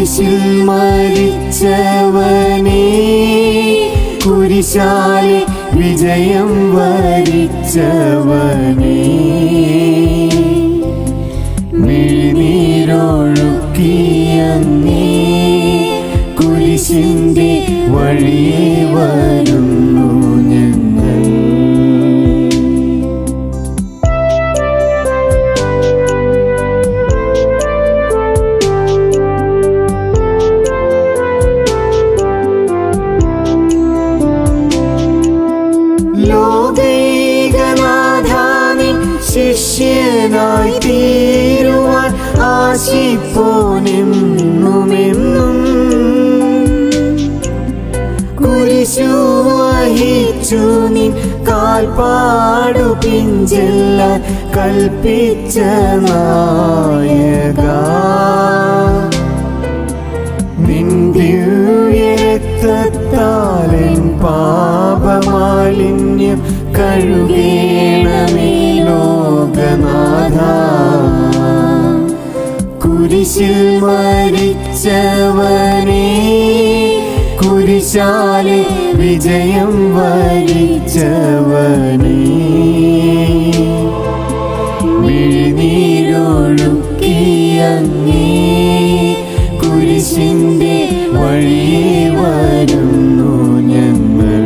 കുരിശിൽ മരിച്ചവനേ കുരിശാലെ വിജയം വരിച്ചവനേ മിഴിനീരൊഴുക്കിയങ്ങേ കുരിശിന്റെ വഴിയെ വരുന്നു ഞങ്ങൾ ലോകൈകനാഥാനിൻ ശിഷ്യനായി തീരുവാൻ ആശിപ്പോനെന്നുമെന്നും കുരിശു വഹിച്ചു നിൻ കാൽപ്പാടു പിഞ്ചെല്ലാൻ കൽപ്പിച്ച നായക നിൻ ദിവ്യരക്തത്താലൻ പാപമാലിന്യം കഴുകേണമേ ലോകനാഥ കുരിശിൽ മരിച്ചവനേ കുരിശാലെ വിജയം വരിച്ചവനേ മിഴിനീരൊഴുക്കിയങ്ങേ കുരിശിന്റെ വഴിയെ വരുന്നു ഞങ്ങൾ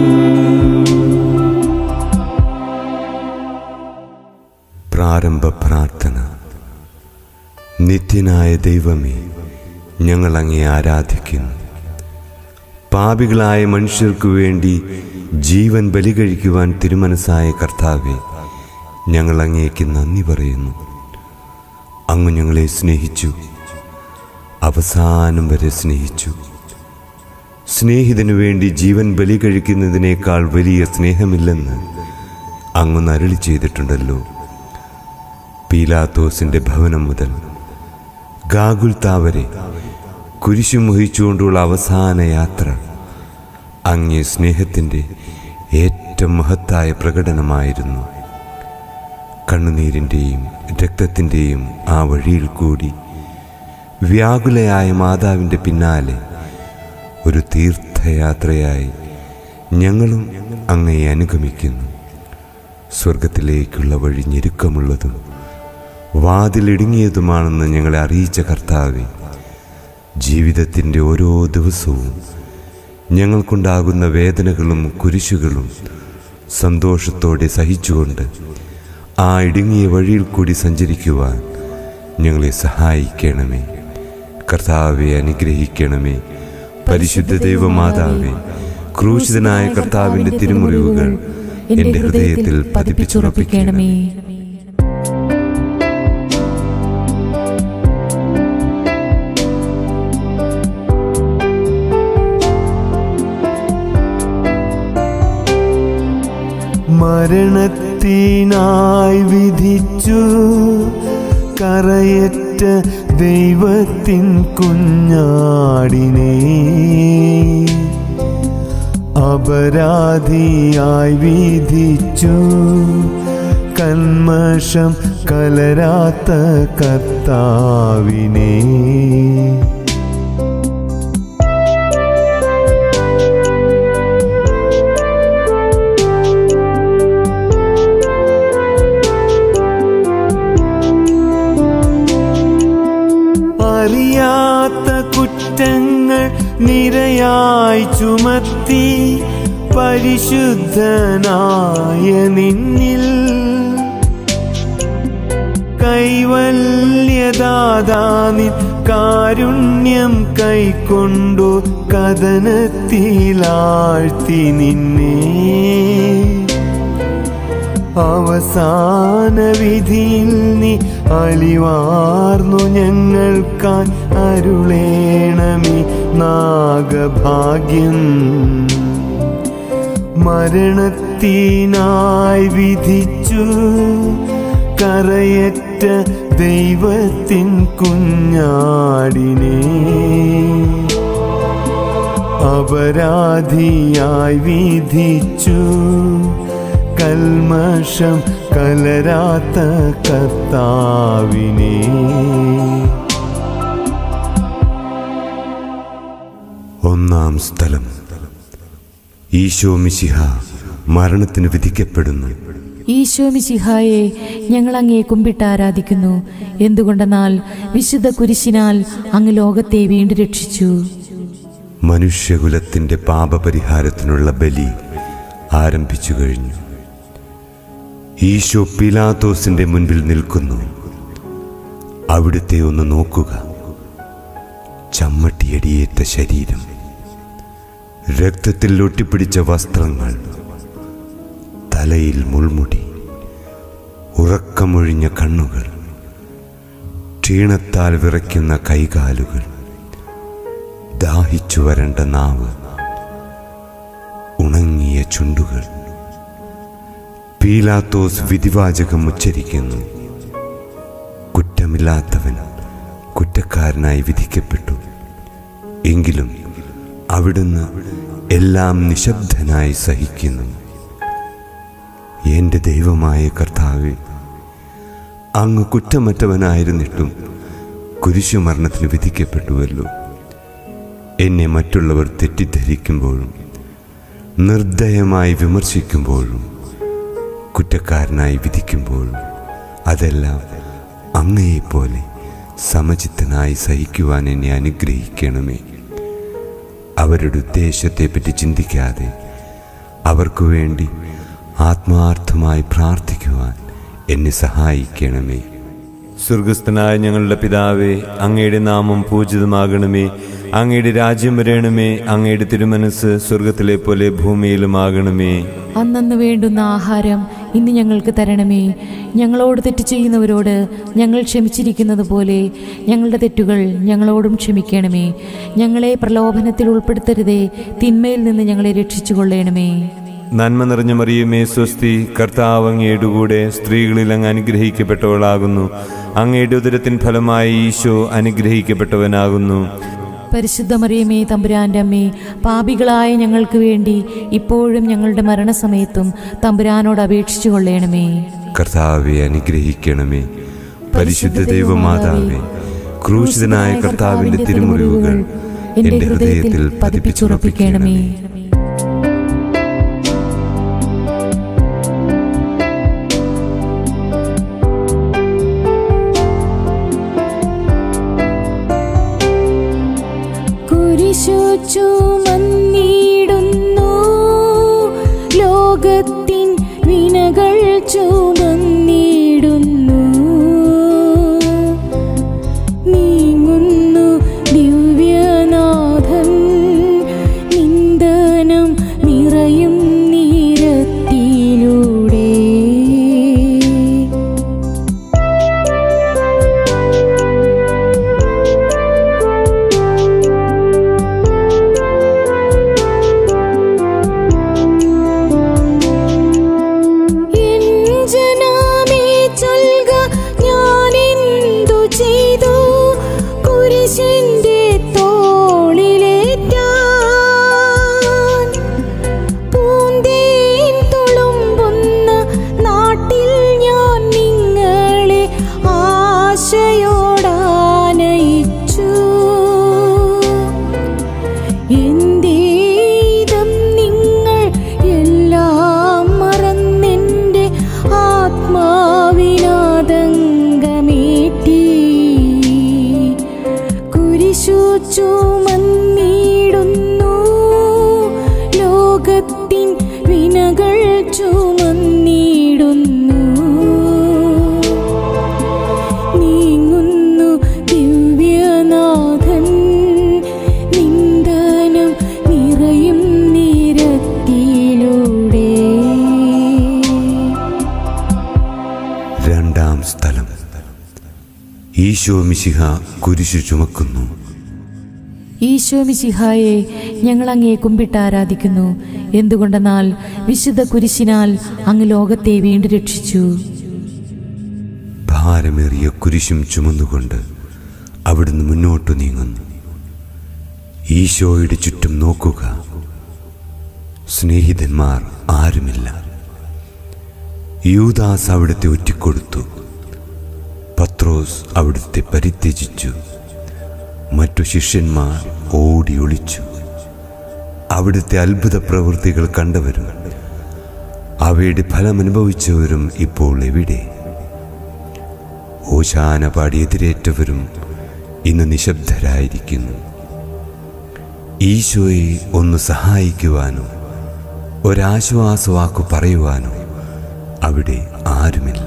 പ്രാരംഭ പ്രാർത്ഥന നിത്യനായ ദൈവമേ ഞങ്ങൾ അങ്ങേ ആരാധിക്കുന്നു പാപികളായ മനുഷ്യർക്കു വേണ്ടി ജീവൻ ബലി കഴിക്കുവാൻ തിരുമനസ്സായ കർത്താവെ ഞങ്ങൾ അങ്ങേക്ക് നന്ദി പറയുന്നു അങ്ങ് ഞങ്ങളെ സ്നേഹിച്ചു അവസാനം വരെ സ്നേഹിച്ചു സ്നേഹിതനു വേണ്ടി ജീവൻ ബലി കഴിക്കുന്നതിനേക്കാൾ വലിയ സ്നേഹമില്ലെന്ന് അങ്ങ് നരളി ചെയ്തിട്ടുണ്ടല്ലോ പീലാത്തോസിന്റെ ഭവനം മുതൽ ഗാഗുൽത്താ വരെ കുരിശു മോഹിച്ചുകൊണ്ടുള്ള അവസാന യാത്ര അങ്ങേ സ്നേഹത്തിൻ്റെ ഏറ്റവും മഹത്തായ പ്രകടനമായിരുന്നു കണ്ണുനീരിൻ്റെയും രക്തത്തിൻ്റെയും ആ വഴിയിൽ കൂടി വ്യാകുലയായ മാതാവിൻ്റെ പിന്നാലെ ഒരു തീർത്ഥയാത്രയായി ഞങ്ങളും അങ്ങയെ അനുഗമിക്കുന്നു സ്വർഗത്തിലേക്കുള്ള വഴി ഞെരുക്കമുള്ളതും വാതിലിടുങ്ങിയതുമാണെന്ന് ഞങ്ങളെ അറിയിച്ച കർത്താവെ ജീവിതത്തിൻ്റെ ഓരോ ദിവസവും ഞങ്ങൾക്കുണ്ടാകുന്ന വേദനകളും കുരിശുകളും സന്തോഷത്തോടെ സഹിച്ചുകൊണ്ട് ആ ഇടുങ്ങിയ വഴിയിൽ കൂടി സഞ്ചരിക്കുവാൻ ഞങ്ങളെ സഹായിക്കണമേ കർത്താവെ അനുഗ്രഹിക്കണമേ പരിശുദ്ധ ദൈവമാതാവേ ക്രൂശിതനായ കർത്താവിൻ്റെ തിരുമുറിവുകൾ എൻ്റെ ഹൃദയത്തിൽ പതിപ്പിച്ചുറപ്പിക്കണമേ മരണത്തിനായി വിധിച്ചു കറയറ്റ ദൈവത്തിൻ കുഞ്ഞാടിനെ അപരാധിയായി വിധിച്ചു കന്മഷം കലരാത്ത കർത്താവിനെ അറിയാത്ത കുറ്റങ്ങൾ നിരയായി ചുമത്തി പരിശുദ്ധനായ നിന്നിൽ കൈവല്യദാതാനിൻ കാരുണ്യം കൈക്കൊണ്ടു കഥനത്തിലാഴ്ത്തി നിന്നെ അവസാന വിധിയിൽ നീ അലിവാർന്നു ഞങ്ങൾക്കായി അരുളേണമേ നാഗഭാഗ്യം മരണത്തിനായി വിധിച്ചു കറയറ്റ ദൈവത്തിൻ കുഞ്ഞാടിനെ അപരാധിയായി വിധിച്ചു കൽമഷം കലരാത്ത കർത്താവിനെ ഒന്നാം സ്ഥലം ഈശോ മിശിഹ മരണത്തിന് വിധിക്കപ്പെടുന്നു ഈശോ മിശിഹായെ ഞങ്ങൾ അങ്ങേ കുമ്പിട്ട് ആരാധിക്കുന്നു എന്തുകൊണ്ടെന്നാൽ വിശുദ്ധ കുരിശിനാൽ അങ്ങ് ലോകത്തെ വീണ്ടും രക്ഷിച്ചു മനുഷ്യകുലത്തിന്റെ പാപപരിഹാരത്തിനുള്ള ബലി ആരംഭിച്ചു കഴിഞ്ഞു ഈശോ പിലാത്തോസിന്റെ മുൻപിൽ നിൽക്കുന്നു അവിടുത്തെ ഒന്ന് നോക്കുക ചമ്മട്ടിയടിയേറ്റ ശരീരം രക്തത്തിൽ ഒട്ടിപ്പിടിച്ച വസ്ത്രങ്ങൾ തലയിൽ മുൾമുടി ഉറക്കമൊഴിഞ്ഞ കണ്ണുകൾ ക്ഷീണത്താൽ വിറയ്ക്കുന്ന കൈകാലുകൾ ദാഹിച്ചു വരേണ്ട നാവ് ഉണങ്ങിയ ചുണ്ടുകൾ പീലാത്തോസ് വിധിവാചകം ഉച്ചരിക്കുന്നു കുറ്റമില്ലാത്തവൻ കുറ്റക്കാരനായി വിധിക്കപ്പെട്ടു എങ്കിലും അവിടുന്ന് എല്ലാം നിശബ്ദനായി സഹിക്കുന്നു എൻ്റെ ദൈവമായ കർത്താവെ അങ്ങ് കുറ്റമറ്റവനായിരുന്നിട്ടും കുരിശുമരണത്തിന് വിധിക്കപ്പെട്ടുവല്ലോ എന്നെ മറ്റുള്ളവർ തെറ്റിദ്ധരിക്കുമ്പോഴും നിർദ്ദയമായി വിമർശിക്കുമ്പോഴും കുറ്റക്കാരനായി വിധിക്കുമ്പോഴും അതെല്ലാം അങ്ങയെപ്പോലെ സമചിത്തനായി സഹിക്കുവാൻ എന്നെ അനുഗ്രഹിക്കണമേ അവരുടെ ഉദ്ദേശത്തെപ്പറ്റി ചിന്തിക്കാതെ അവർക്കു വേണ്ടി ആത്മാർത്ഥമായി പ്രാർത്ഥിക്കുവാൻ എന്നെ സഹായിക്കണമേ സ്വർഗസ്ഥനായ ഞങ്ങളുടെ പിതാവേ അങ്ങയുടെ നാമം പൂജിതമാകണമേ അങ്ങയുടെ രാജ്യം വരണമേ അങ്ങയുടെ തിരുമനസ് സ്വർഗത്തിലെ പോലെ ഭൂമിയിലുമാകണമേ അന്നന്ന് വേണ്ടുന്ന ആഹാരം ഇന്ന് ഞങ്ങൾക്ക് തരണമേ ഞങ്ങളോട് തെറ്റ് ചെയ്യുന്നവരോട് ഞങ്ങൾ ക്ഷമിച്ചിരിക്കുന്നത് പോലെ ഞങ്ങളുടെ തെറ്റുകൾ ഞങ്ങളോടും ക്ഷമിക്കണമേ ഞങ്ങളെ പ്രലോഭനത്തിൽ ഉൾപ്പെടുത്തരുതേ തിന്മയിൽ നിന്ന് ഞങ്ങളെ രക്ഷിച്ചു കൊള്ളണമേ നന്മ നിറഞ്ഞ മറിയുമേ സ്വസ്തി കർത്താവ് അങ്ങയുടെ കൂടെ സ്ത്രീകളിൽ അങ്ങ് അനുഗ്രഹിക്കപ്പെട്ടവളാകുന്നു അങ്ങയുടെ ഉദരത്തിൻ ഫലമായി ഈശോ അനുഗ്രഹിക്കപ്പെട്ടവനാകുന്നു പരിശുദ്ധ മറിയമേ തമ്പുരാൻ്റെ അമ്മേ പാപികളായ ഞങ്ങൾക്ക് വേണ്ടി ഇപ്പോഴും ഞങ്ങളുടെ മരണസമയത്തും തമ്പുരാനോട് അപേക്ഷിച്ചു കൊള്ളണമേ കർത്താവെ അനുഗ്രഹിക്കണമേ പരിശുദ്ധ ദൈവമാതാവേ ക്രൂശിതനായ കർത്താവിന്റെ തിരുമുറിവുകൾ എൻ്റെ ഹൃദയത്തിൽ പതിപ്പിച്ചുറപ്പിക്കണമേ കുരിശു ചുമന്നിടുന്നു ലോകത്തിൻ വിനകൾ ചുമന്നിടുന്നു നീങ്ങുന്നു ദിവ്യനാഥൻ നിന്ദനം നിറയും നീരത്തിലൂടെ എൻ ജനമേ ചൊൽക ഞാനെന്തു ചെയ്തു കുരിശിന്റെ തോളിലേറ്റാൻ പൂന്തേൻ തുളുമ്പുന്ന നാട്ടിൽ ഞാൻ നിങ്ങളെ ആശയോടാനയിച്ചു എന്തേതം നിങ്ങൾ എല്ലാം മറന്നെൻ്റെ ആത്മാവിനാതങ്കമേറ്റി കുരിശു ചുമന്നിടുന്നു ലോകത്തിൻ വിനകൾ ചുമന്നിടുന്നു നീങ്ങുന്നു ദിവ്യനാഥൻ നിന്ദനം നിറയും നീരത്തിലൂടെ രണ്ടാം സ്ഥലം ഈശോ മിശിഹ കുരിശു ചുമക്കുന്നു ഈശോ മിശിഹായെ ഞങ്ങൾ അങ്ങേ കുമ്പിട്ട് ആരാധിക്കുന്നു എന്തുകൊണ്ടെന്നാൽ വിശുദ്ധ കുരിശിനാൽ അങ്ങ് ലോകത്തെ വീണ്ടും രക്ഷിച്ചു ഭാരമേറിയ കുരിശും ചുമന്നുകൊണ്ട് അവിടുന്ന് മുന്നോട്ടു നീങ്ങുന്നു ഈശോയുടെ ചുറ്റും നോക്കുക സ്നേഹിതന്മാർ ആരുമില്ല യൂദാസ് അവിടുത്തെ ഒറ്റിക്കൊടുത്തു പത്രോസ് അവിടുത്തെ പരിത്യജിച്ചു മറ്റു ശിഷ്യന്മാർ ഓടി ഒളിച്ചു അവിടുത്തെ അത്ഭുത പ്രവൃത്തികൾ കണ്ടവരും അവയുടെ ഫലമനുഭവിച്ചവരും ഇപ്പോൾ എവിടെ ഓശാന പാടി എതിരേറ്റവരും ഇന്ന് നിശബ്ദരായിരിക്കുന്നു ഈശോയെ ഒന്ന് സഹായിക്കുവാനോ ഒരാശ്വാസവാക്കു പറയുവാനോ അവിടെ ആരുമില്ല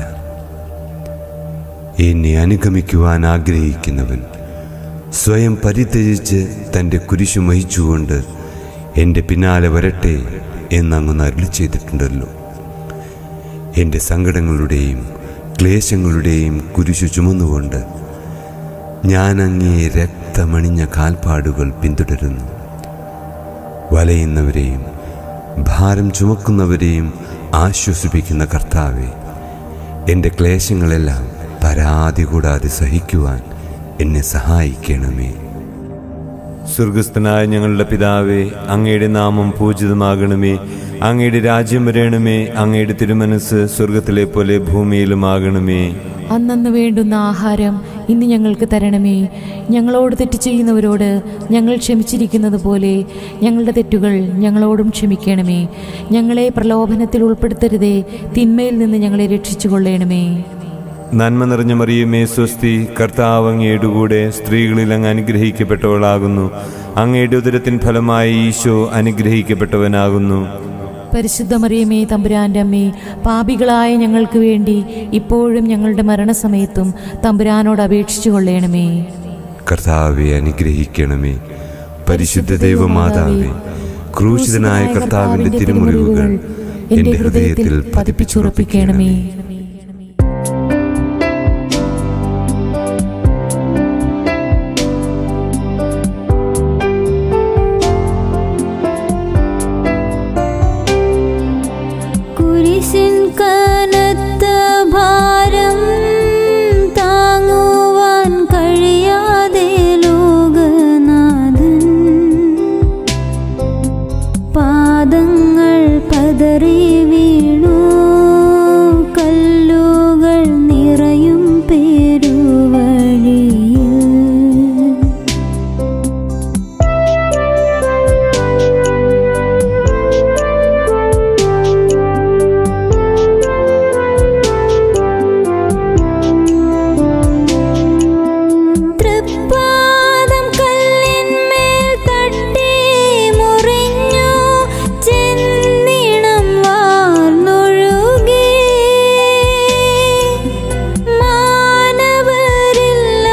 എന്നെ അനുഗമിക്കുവാൻ ആഗ്രഹിക്കുന്നവൻ സ്വയം പരിത്യജിച്ച് തൻ്റെ കുരിശു വഹിച്ചുകൊണ്ട് എൻ്റെ പിന്നാലെ വരട്ടെ എന്നങ്ങ് അരുളി ചെയ്തിട്ടുണ്ടല്ലോ എൻ്റെ സങ്കടങ്ങളുടെയും ക്ലേശങ്ങളുടെയും കുരിശു ചുമന്നുകൊണ്ട് ഞാൻ അങ്ങേ രക്തമണിഞ്ഞ കാൽപ്പാടുകൾ പിന്തുടരുന്നു വലയുന്നവരെയും ഭാരം ചുമക്കുന്നവരെയും ആശ്വസിപ്പിക്കുന്ന കർത്താവെ എൻ്റെ ക്ലേശങ്ങളെല്ലാം പരാതി കൂടാതെ സഹിക്കുവാൻ എന്നെ സഹായിക്കണമേ സ്വർഗസ്ഥനായ ഞങ്ങളുടെ പിതാവേ അങ്ങയുടെ നാമം പൂജിതമാകണമേ അങ്ങയുടെ രാജ്യം വരേണമേ അങ്ങയുടെ തിരുമനസ് സ്വർഗത്തിലെ പോലെ ഭൂമിയിലുമാകണമേ അന്നന്ന് വേണ്ടുന്ന ആഹാരം ഇന്ന് ഞങ്ങൾക്ക് തരണമേ ഞങ്ങളോട് തെറ്റ് ചെയ്യുന്നവരോട് ഞങ്ങൾ ക്ഷമിച്ചിരിക്കുന്നത് പോലെ ഞങ്ങളുടെ തെറ്റുകൾ ഞങ്ങളോടും ക്ഷമിക്കണമേ ഞങ്ങളെ പ്രലോഭനത്തിൽ ഉൾപ്പെടുത്തരുതേ തിന്മയിൽ നിന്ന് ഞങ്ങളെ രക്ഷിച്ചു കൊള്ളണമേ നന്മ നിറഞ്ഞ മറിയമേ സ്വസ്തി കർത്താവ് അങ്ങയുടെ കൂടെ സ്ത്രീകളിൽ അങ്ങ് അനുഗ്രഹിക്കപ്പെട്ടവളാകുന്നു അങ്ങയുടെ ഉദരത്തിൻ ഫലമായി ഈശോ അനുഗ്രഹിക്കപ്പെട്ടവനാകുന്നു പരിശുദ്ധ മറിയമേ തമ്പുരാൻ്റെ അമ്മേ പാപികളായ ഞങ്ങൾക്ക് വേണ്ടി ഇപ്പോഴും ഞങ്ങളുടെ മരണസമയത്തും തമ്പുരാനോട് അപേക്ഷിച്ചു കൊള്ളണമേ കർത്താവെ അനുഗ്രഹിക്കണമേ പരിശുദ്ധ ദൈവമാതാവേ ക്രൂശിതനായ കർത്താവിൻ്റെ തിരുമുറിവുകൾ എൻ്റെ ഹൃദയത്തിൽ പതിപ്പിച്ചുറപ്പിക്കണമേ കുരിശിൻ കനത്ത ഭാരം താങ്ങുവാൻ കഴിയാതെ ലോകനാഥൻ പാദങ്ങൾ പതറി വീണു കല്ലുകൾ നിറയും പേരുവഴിയിൽ തൃപ്പാദം കല്ലിന്മേൽ തട്ടി മുറിഞ്ഞു ചെന്നിണം വാർന്നൊഴുകി മാനവരില്ല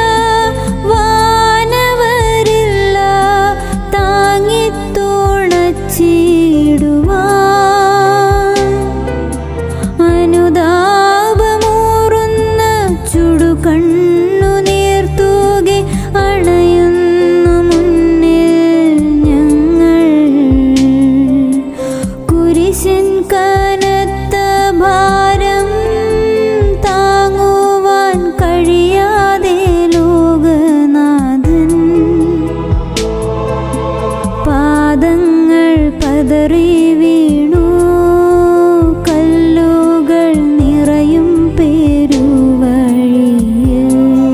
വാനവരില്ല താങ്ങിത്തുണച്ചിടുവാൻ അനുതാപമൂറുന്ന ചുടുകണ്ണു നീർത്തൂകെ അണയുന്നു മുന്നിൽ ഞങ്ങൾ കുരിശിൻ കനത്ത ഭാരം താങ്ങുവാൻ കഴിയാതെ ലോകനാഥൻ പാദങ്ങൾ പതറി വീണു കല്ലുകൾ നിറയും പേരുവഴിയിൽ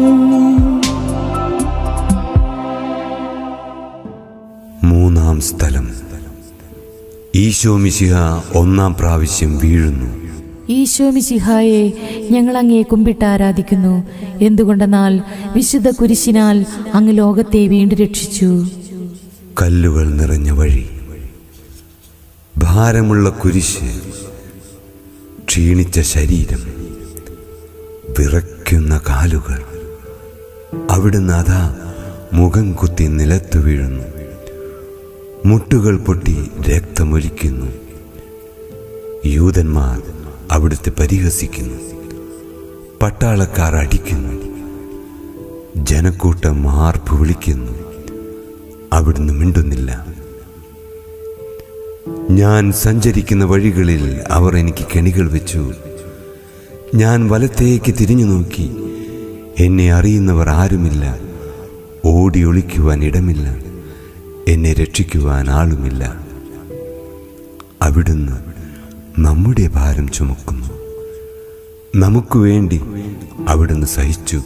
മൂന്നാം സ്ഥലം ഈശോ മിശിഹ ഒന്നാം പ്രാവശ്യം വീഴുന്നു ഈശോ മിശിഹായെ ഞങ്ങൾ അങ്ങേ കുമ്പിട്ട് ആരാധിക്കുന്നു എന്തുകൊണ്ടെന്നാൽ വിശുദ്ധ കുരിശിനാൽ അങ്ങ് ലോകത്തെ വീണ്ടും രക്ഷിച്ചു കല്ലുകൾ നിറഞ്ഞ വഴി ഭാരമുള്ള കുരിശ് ക്ഷീണിച്ച ശരീരം വിറയ്ക്കുന്ന കാലുകൾ അവിടുന്ന് അതാ മുഖം കുത്തി നിലത്തു വീഴുന്നു മുട്ടുകൾ പൊട്ടി രക്തമൊലിക്കുന്നു യൂതന്മാർ അവിടുത്തെ പരിഹസിക്കുന്നു പട്ടാളക്കാർ അടിക്കുന്നു ജനക്കൂട്ടം ആർപ്പ് വിളിക്കുന്നു അവിടുന്ന് മിണ്ടുന്നില്ല ഞാൻ സഞ്ചരിക്കുന്ന വഴികളിൽ അവർ എനിക്ക് കെണികൾ വെച്ചു ഞാൻ വലത്തേക്ക് തിരിഞ്ഞു നോക്കി എന്നെ അറിയുന്നവർ ആരുമില്ല ഓടി ഒളിക്കുവാൻ ഇടമില്ല എന്നെ രക്ഷിക്കുവാൻ ആളുമില്ല അവിടുന്ന് നമ്മുടെ ഭാരം ചുമക്കുന്നു നമുക്ക് വേണ്ടി അവിടുന്ന് സഹിച്ചു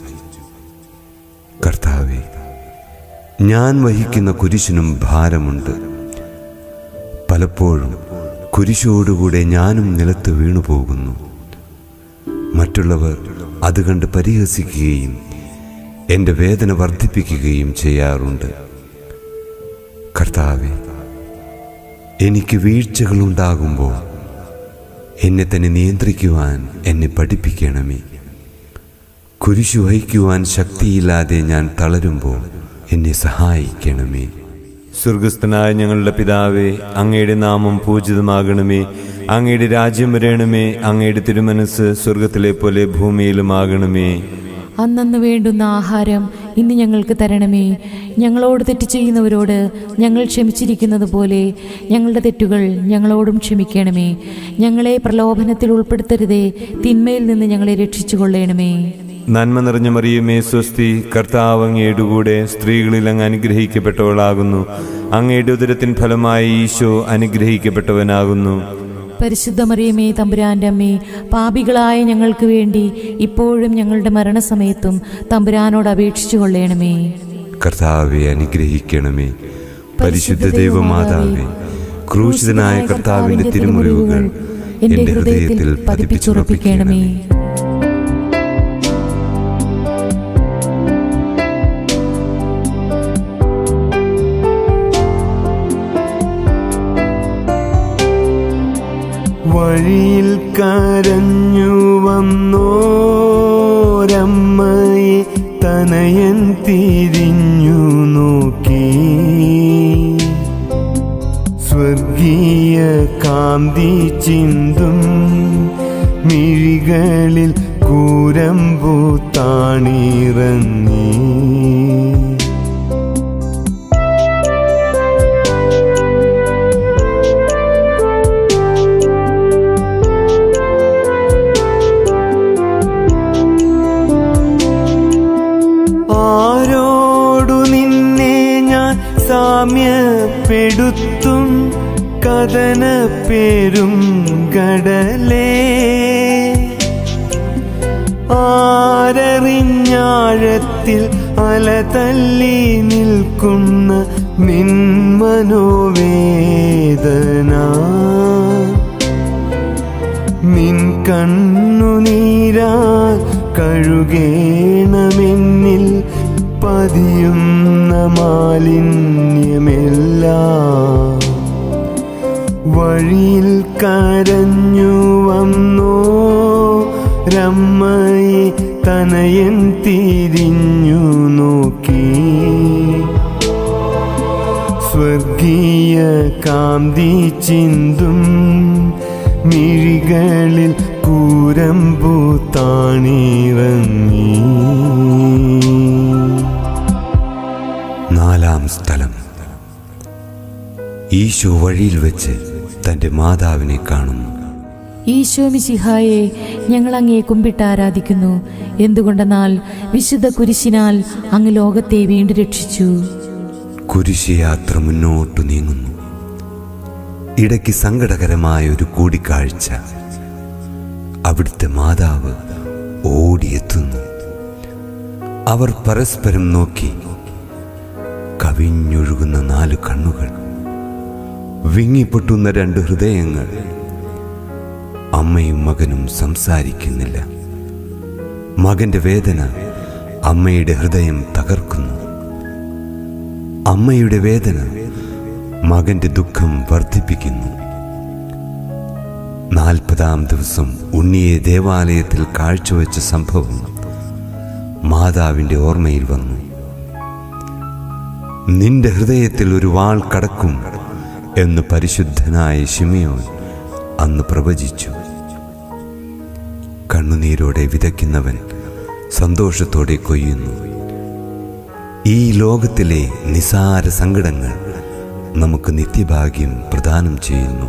കർത്താവെ ഞാൻ വഹിക്കുന്ന കുരിശിനും ഭാരമുണ്ട് പലപ്പോഴും കുരിശോടുകൂടെ ഞാനും നിലത്ത് വീണു പോകുന്നു മറ്റുള്ളവർ അത് കണ്ട് പരിഹസിക്കുകയും എൻ്റെ വേദന വർദ്ധിപ്പിക്കുകയും ചെയ്യാറുണ്ട് കർത്താവെ എനിക്ക് വീഴ്ചകളുണ്ടാകുമ്പോൾ എന്നെ തന്നെ നിയന്ത്രിക്കുവാൻ എന്നെ പഠിപ്പിക്കണമേ കുരിശു വഹിക്കുവാൻ ശക്തിയില്ലാതെ ഞാൻ തളരുമ്പോൾ എന്നെ സഹായിക്കണമേ സ്വർഗസ്ഥനായ ഞങ്ങളുടെ പിതാവേ അങ്ങയുടെ നാമം പൂജിതമാകണമേ അങ്ങയുടെ രാജ്യം വരേണമേ അങ്ങയുടെ തിരുമനസ് സ്വർഗത്തിലെ പോലെ ഭൂമിയിലുമാകണമേ അന്നന്ന് വേണ്ടുന്ന ആഹാരം ഇന്ന് ഞങ്ങൾക്ക് തരണമേ ഞങ്ങളോട് തെറ്റ് ചെയ്യുന്നവരോട് ഞങ്ങൾ ക്ഷമിച്ചിരിക്കുന്നത് പോലെ ഞങ്ങളുടെ തെറ്റുകൾ ഞങ്ങളോടും ക്ഷമിക്കണമേ ഞങ്ങളെ പ്രലോഭനത്തിൽ ഉൾപ്പെടുത്തരുതേ തിന്മയിൽ നിന്ന് ഞങ്ങളെ രക്ഷിച്ചു കൊള്ളണമേ നന്മ നിറഞ്ഞ മറിയമേ സ്വസ്തി കർത്താവ് അങ്ങയുടെ കൂടെ സ്ത്രീകളിൽ അങ്ങ് അനുഗ്രഹിക്കപ്പെട്ടവളാകുന്നു അങ്ങയുടെ ഉദരത്തിൻ ഫലമായി ഈശോ അനുഗ്രഹിക്കപ്പെട്ടവനാകുന്നു പരിശുദ്ധ മറിയമേ തമ്പുരാന്റെ അമ്മേ പാപികളായ ഞങ്ങൾക്ക് വേണ്ടി ഇപ്പോഴും ഞങ്ങളുടെ മരണസമയത്തും തമ്പുരാനോട് അപേക്ഷിച്ചു കൊള്ളണമേ കർത്താവെ അനുഗ്രഹിക്കണമേ പരിശുദ്ധ ദൈവമാതാവേ ക്രൂശിതനായ കർത്താവിൻ്റെ തിരുമുറിവുകൾ എൻ്റെ ഹൃദയത്തിൽ പതിപ്പിച്ചുറപ്പിക്കണമേ വഴിയിൽ കരഞ്ഞു വന്നോരമ്മയെ തനയൻ തിരിഞ്ഞു നോക്കി സ്വർഗീയ കാന്തി ചിന്തും മിഴികളിൽ കൂരമ്പു താണിറങ്ങി ആരോടു നിന്നെ ഞാൻ സാമ്യപ്പെടുത്തും കഥന പേരും കടലേ ആരറിഞ്ഞാഴത്തിൽ അല തല്ലി നിൽക്കുന്ന നിന്മനോവേദന നിൻ കണ്ണുനീരാൽ കഴുകേണമെന്നിൽ പതിയുന്ന മാലിന്യമെല്ലാം വഴിയിൽ കരഞ്ഞു വന്നോ രമ്മയെ തനയൻ തിരിഞ്ഞു നോക്കി സ്വർഗീയ കാന്തി ചിന്തും മിഴികളിൽ കൂരമ്പു താണിറങ്ങി നാലാം സ്ഥലം ഈശോ വഴിയിൽ വെച്ച് തൻ്റെ മാതാവിനെ കാണുന്നു ഈശോ മിശിഹായെ ഞങ്ങൾ അങ്ങേ കുമ്പിട്ട് ആരാധിക്കുന്നു എന്തുകൊണ്ടെന്നാൽ വിശുദ്ധ കുരിശിനാൽ അങ്ങ് ലോകത്തെ വീണ്ടും രക്ഷിച്ചു കുരിശയാത്ര മുന്നോട്ടു നീങ്ങുന്നു ഇടയ്ക്ക് സങ്കടകരമായ ഒരു കൂടിക്കാഴ്ച അവിടുത്തെ മാതാവ് ഓടിയെത്തുന്നു അവർ പരസ്പരം നോക്കി കവിഞ്ഞൊഴുകുന്ന നാല് കണ്ണുകൾ വിങ്ങിപ്പൊട്ടുന്ന രണ്ട് ഹൃദയങ്ങൾ അമ്മയും മകനും സംസാരിക്കുന്നില്ല മകന്റെ വേദന അമ്മയുടെ ഹൃദയം തകർക്കുന്നു അമ്മയുടെ വേദന മകന്റെ ദുഃഖം വർദ്ധിപ്പിക്കുന്നു നാൽപ്പതാം ദിവസം ഉണ്ണിയെ ദേവാലയത്തിൽ കാഴ്ചവെച്ച സംഭവം മാതാവിൻ്റെ ഓർമ്മയിൽ വന്നു നിന്റെ ഹൃദയത്തിൽ ഒരു വാൾ കടക്കും എന്ന് പരിശുദ്ധനായ ശിമിയോൻ അന്ന് പ്രവചിച്ചു കണ്ണുനീരോടെ വിതയ്ക്കുന്നവൻ സന്തോഷത്തോടെ കൊയ്യുന്നു ഈ ലോകത്തിലെ നിസാര സങ്കടങ്ങൾ നമുക്ക് നിത്യഭാഗ്യം പ്രദാനം ചെയ്യുന്നു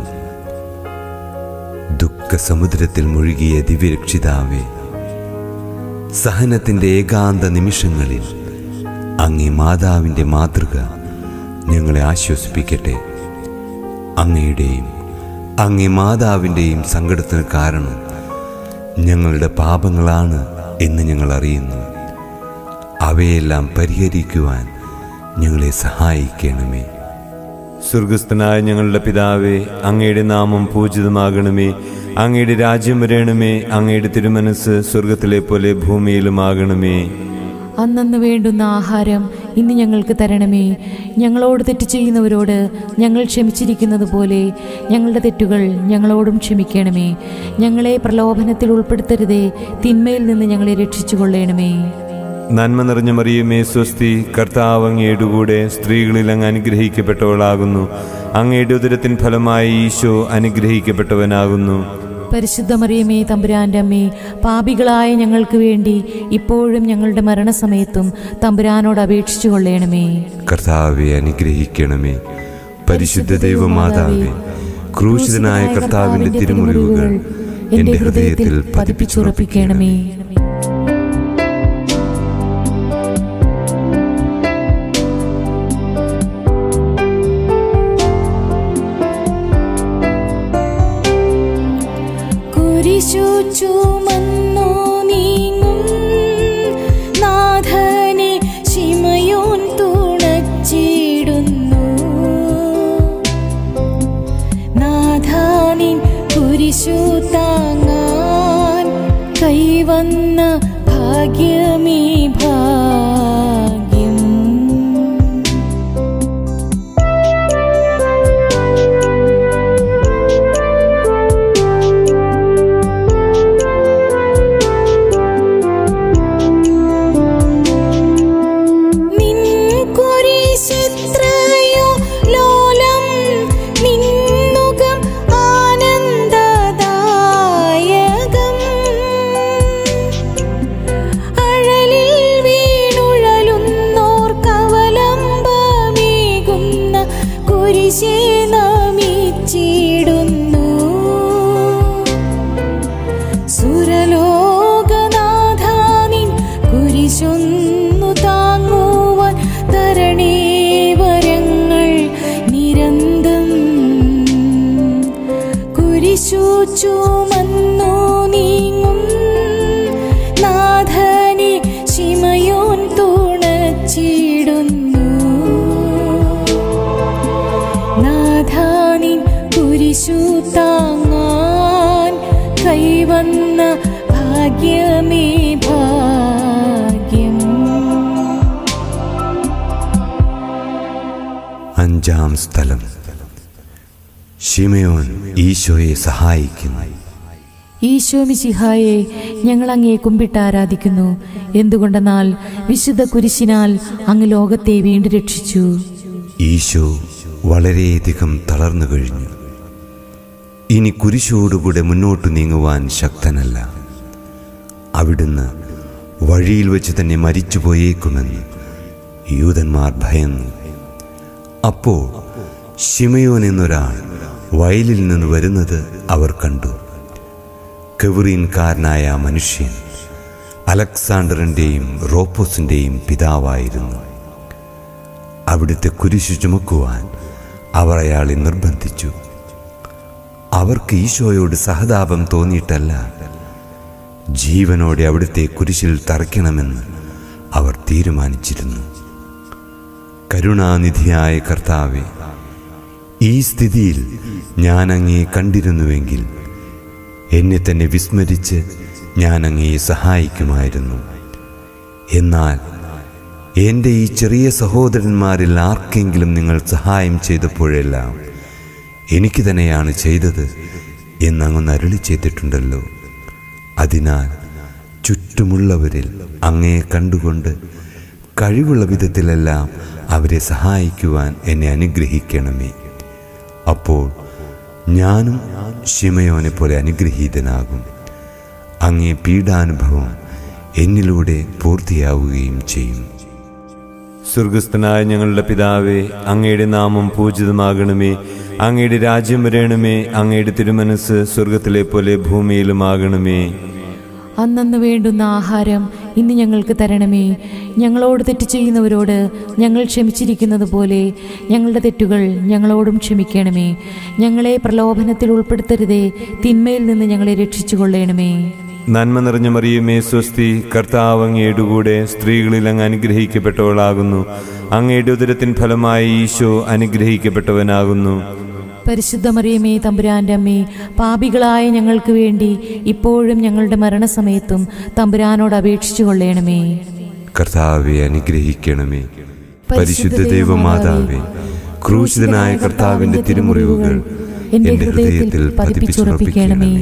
ദുഃഖസമുദ്രത്തിൽ മുഴുകിയ ദിവ്യരക്ഷിതാവേ സഹനത്തിൻ്റെ ഏകാന്ത നിമിഷങ്ങളിൽ അങ്ങേ മാതാവിൻ്റെ മാതൃക ഞങ്ങളെ ആശ്വസിപ്പിക്കട്ടെ അങ്ങയുടെയും അങ്ങേ മാതാവിൻ്റെയും സങ്കടത്തിന് കാരണം ഞങ്ങളുടെ പാപങ്ങളാണ് എന്ന് ഞങ്ങൾ അറിയുന്നു അവയെല്ലാം പരിഹരിക്കുവാൻ ഞങ്ങളെ സഹായിക്കണമേ സ്വർഗസ്ഥനായ ഞങ്ങളുടെ പിതാവേ അങ്ങയുടെ നാമം പൂജിതമാകണമേ അങ്ങയുടെ രാജ്യം വരേണമേ അങ്ങയുടെ തിരുമനസ് സ്വർഗത്തിലെ പോലെ ഭൂമിയിലുമാകണമേ അന്നന്ന് വേണ്ടുന്ന ആഹാരം ഇന്ന് ഞങ്ങൾക്ക് തരണമേ ഞങ്ങളോട് തെറ്റ് ചെയ്യുന്നവരോട് ഞങ്ങൾ ക്ഷമിച്ചിരിക്കുന്നത് പോലെ ഞങ്ങളുടെ തെറ്റുകൾ ഞങ്ങളോടും ക്ഷമിക്കണമേ ഞങ്ങളെ പ്രലോഭനത്തിൽ ഉൾപ്പെടുത്തരുതേ തിന്മയിൽ നിന്ന് ഞങ്ങളെ രക്ഷിച്ചു കൊള്ളണമേ നന്മ നിറഞ്ഞ മറിയമേ സ്വസ്തി കർത്താവ് അങ്ങയുടെ കൂടെ സ്ത്രീകളിൽ അങ്ങ് അനുഗ്രഹിക്കപ്പെട്ടവളാകുന്നു അങ്ങയുടെ ഉദരത്തിൻ ഫലമായി ഈശോ അനുഗ്രഹിക്കപ്പെട്ടവനാകുന്നു പരിശുദ്ധ മറിയമേ തമ്പുരാൻ്റെ അമ്മേ പാപികളായ ഞങ്ങൾക്ക് വേണ്ടി ഇപ്പോഴും ഞങ്ങളുടെ മരണസമയത്തും തമ്പുരാനോട് അപേക്ഷിച്ചു കൊള്ളണമേ കർത്താവെ അനുഗ്രഹിക്കണമേ പരിശുദ്ധ ദൈവമാതാവേ ക്രൂശിതനായ കർത്താവിന്റെ തിരുമുറിവുകൾ എന്റെ ഹൃദയത്തിൽ പതിപ്പിച്ചുറപ്പിക്കണമേ കുരിശു ചുമന്നു നീങ്ങും നാഥനെ ശിമയോൻ തുണച്ചിടുന്നു നാഥാനിൻ കുരിശു താങ്ങാൻ കൈവന്ന ഭാഗ്യമേ ഭാഗ്യം നിൻ കുരിശിത്രയോ ലോലം നിന്നുകം ആനന്ദദായകം അഴലിൽ വീണുഴലുന്നോർ കവലംബമേകുന്ന കുരിശേ നമിച്ചിടുന്നു സുരലോകനാഥാനിൻ കുരിശൊന്നു താങ്ങുവാൻ തരണേ വരങ്ങൾ നിരന്തം കുരിശു ചുമന്നു നീങ്ങും നാഥനെ ശിമയോൻ തുണച്ചിടുന്നു നാഥാനിൻ കുരിശു താങ്ങാൻ കൈവന്ന ഭാഗ്യമേ ഭാഗ്യം അഞ്ചാം സ്ഥലം ഷിമയോൻ ഈശോയെ സഹായിക്കുന്നു ഈശോ മിശിഹായെ ഞങ്ങൾ അങ്ങേ കുമ്പിട്ട് ആരാധിക്കുന്നു എന്തുകൊണ്ടെന്നാൽ വിശുദ്ധ കുരിശിനാൽ അങ്ങ് ലോകത്തെ വീണ്ടും രക്ഷിച്ചു ഈശോ വളരെയധികം തളർന്നു കഴിഞ്ഞു ഇനി കുരിശോടുകൂടെ മുന്നോട്ട് നീങ്ങുവാൻ ശക്തനല്ല അവിടുന്ന് വഴിയിൽ വെച്ച് തന്നെ മരിച്ചു പോയേക്കുമെന്ന് യൂതന്മാർ ഭയന്നു അപ്പോൾ ഷിമയോൻ എന്നൊരാൾ വയലിൽ നിന്ന് വരുന്നത് അവർ കണ്ടു കെവറീൻകാരനായ ആ മനുഷ്യൻ അലക്സാണ്ടറിൻ്റെയും റോപ്പോസിൻ്റെയും പിതാവായിരുന്നു അവിടുത്തെ കുരിശു ചുമക്കുവാൻ അവർ അയാളെ നിർബന്ധിച്ചു അവർക്ക് ഈശോയോട് സഹതാപം തോന്നിയിട്ടല്ല ജീവനോടെ അവിടുത്തെ കുരിശിൽ തറയ്ക്കണമെന്ന് അവർ തീരുമാനിച്ചിരുന്നു കരുണാനിധിയായ കർത്താവെ ഈ സ്ഥിതിയിൽ ഞാൻ അങ്ങയെ കണ്ടിരുന്നുവെങ്കിൽ എന്നെ തന്നെ വിസ്മരിച്ച് ഞാൻ അങ്ങയെ സഹായിക്കുമായിരുന്നു എന്നാൽ എൻ്റെ ഈ ചെറിയ സഹോദരന്മാരിൽ ആർക്കെങ്കിലും നിങ്ങൾ സഹായം ചെയ്തപ്പോഴെല്ലാം എനിക്ക് തന്നെയാണ് ചെയ്തത് എന്നങ്ങ് അരുളി ചെയ്തിട്ടുണ്ടല്ലോ അതിനാൽ ചുറ്റുമുള്ളവരിൽ അങ്ങയെ കണ്ടുകൊണ്ട് കഴിവുള്ള വിധത്തിലെല്ലാം അവരെ സഹായിക്കുവാൻ എന്നെ അനുഗ്രഹിക്കണമേ അപ്പോൾ ഞാനും ഷിമയോനെ പോലെ അനുഗ്രഹീതനാകും അങ്ങേ പീഡാനുഭവം എന്നിലൂടെ പൂർത്തിയാവുകയും ചെയ്യും സ്വർഗസ്ഥനായ ഞങ്ങളുടെ പിതാവേ അങ്ങയുടെ നാമം പൂജിതമാകണമേ അങ്ങയുടെ രാജ്യം വരേണമേ അങ്ങയുടെ തിരുമനസ് സ്വർഗത്തിലെ പോലെ ഭൂമിയിലുമാകണമേ അന്നന്ന് വേണ്ടുന്ന ആഹാരം ഇന്ന് ഞങ്ങൾക്ക് തരണമേ ഞങ്ങളോട് തെറ്റ് ചെയ്യുന്നവരോട് ഞങ്ങൾ ക്ഷമിച്ചിരിക്കുന്നത് പോലെ ഞങ്ങളുടെ തെറ്റുകൾ ഞങ്ങളോടും ക്ഷമിക്കണമേ ഞങ്ങളെ പ്രലോഭനത്തിൽ ഉൾപ്പെടുത്തരുതേ തിന്മയിൽ നിന്ന് ഞങ്ങളെ രക്ഷിച്ചു കൊള്ളണമേ നന്മ നിറഞ്ഞ മറിയമേ സ്വസ്തി കർത്താവ് അങ്ങയുടെ കൂടെ സ്ത്രീകളിൽ അങ്ങ് അനുഗ്രഹിക്കപ്പെട്ടവളാകുന്നു അങ്ങയുടെ ഉദരത്തിൻ ഫലമായി ഈശോ അനുഗ്രഹിക്കപ്പെട്ടവനാകുന്നു പരിശുദ്ധ മറിയമേ തമ്പുരാന്റെ അമ്മേ പാപികളായ ഞങ്ങൾക്ക് വേണ്ടി ഇപ്പോഴും ഞങ്ങളുടെ മരണസമയത്തും തമ്പുരാനോട് അപേക്ഷിച്ചു കൊള്ളണമേ കർത്താവെ അനുഗ്രഹിക്കണമേ പരിശുദ്ധ ദൈവമാതാവേ ക്രൂശിതനായ കർത്താവിന്റെ തിരുമുറിവുകൾ എന്റെ ഹൃദയത്തിൽ പതിപ്പിച്ചുറപ്പിക്കണമേ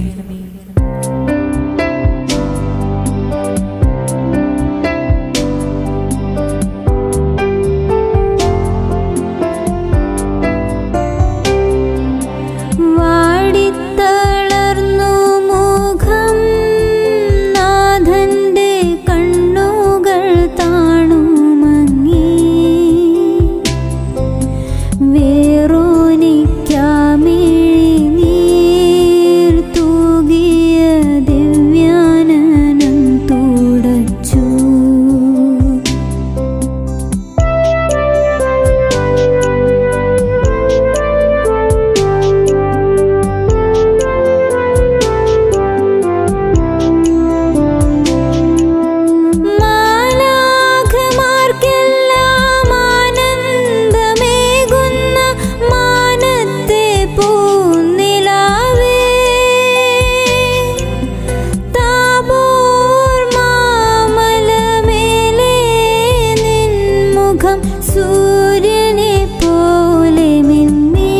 വാടിത്തളർന്നു മുഖം നാഥന്റെ കണ്ണുകൾ താണു മങ്ങി വേറോനിക്കാമിഴിനീർ തൂകിയ ദിവ്യാനനം തുടച്ചു മാലാഖമാർക്കെല്ലാം ആനന്ദമേകുന്ന മാനത്തെ പൂനിലാവേ താബോർ മാമലമേലെ നിൻ മുഖം സൂര്യനെ പോലെ മിന്നി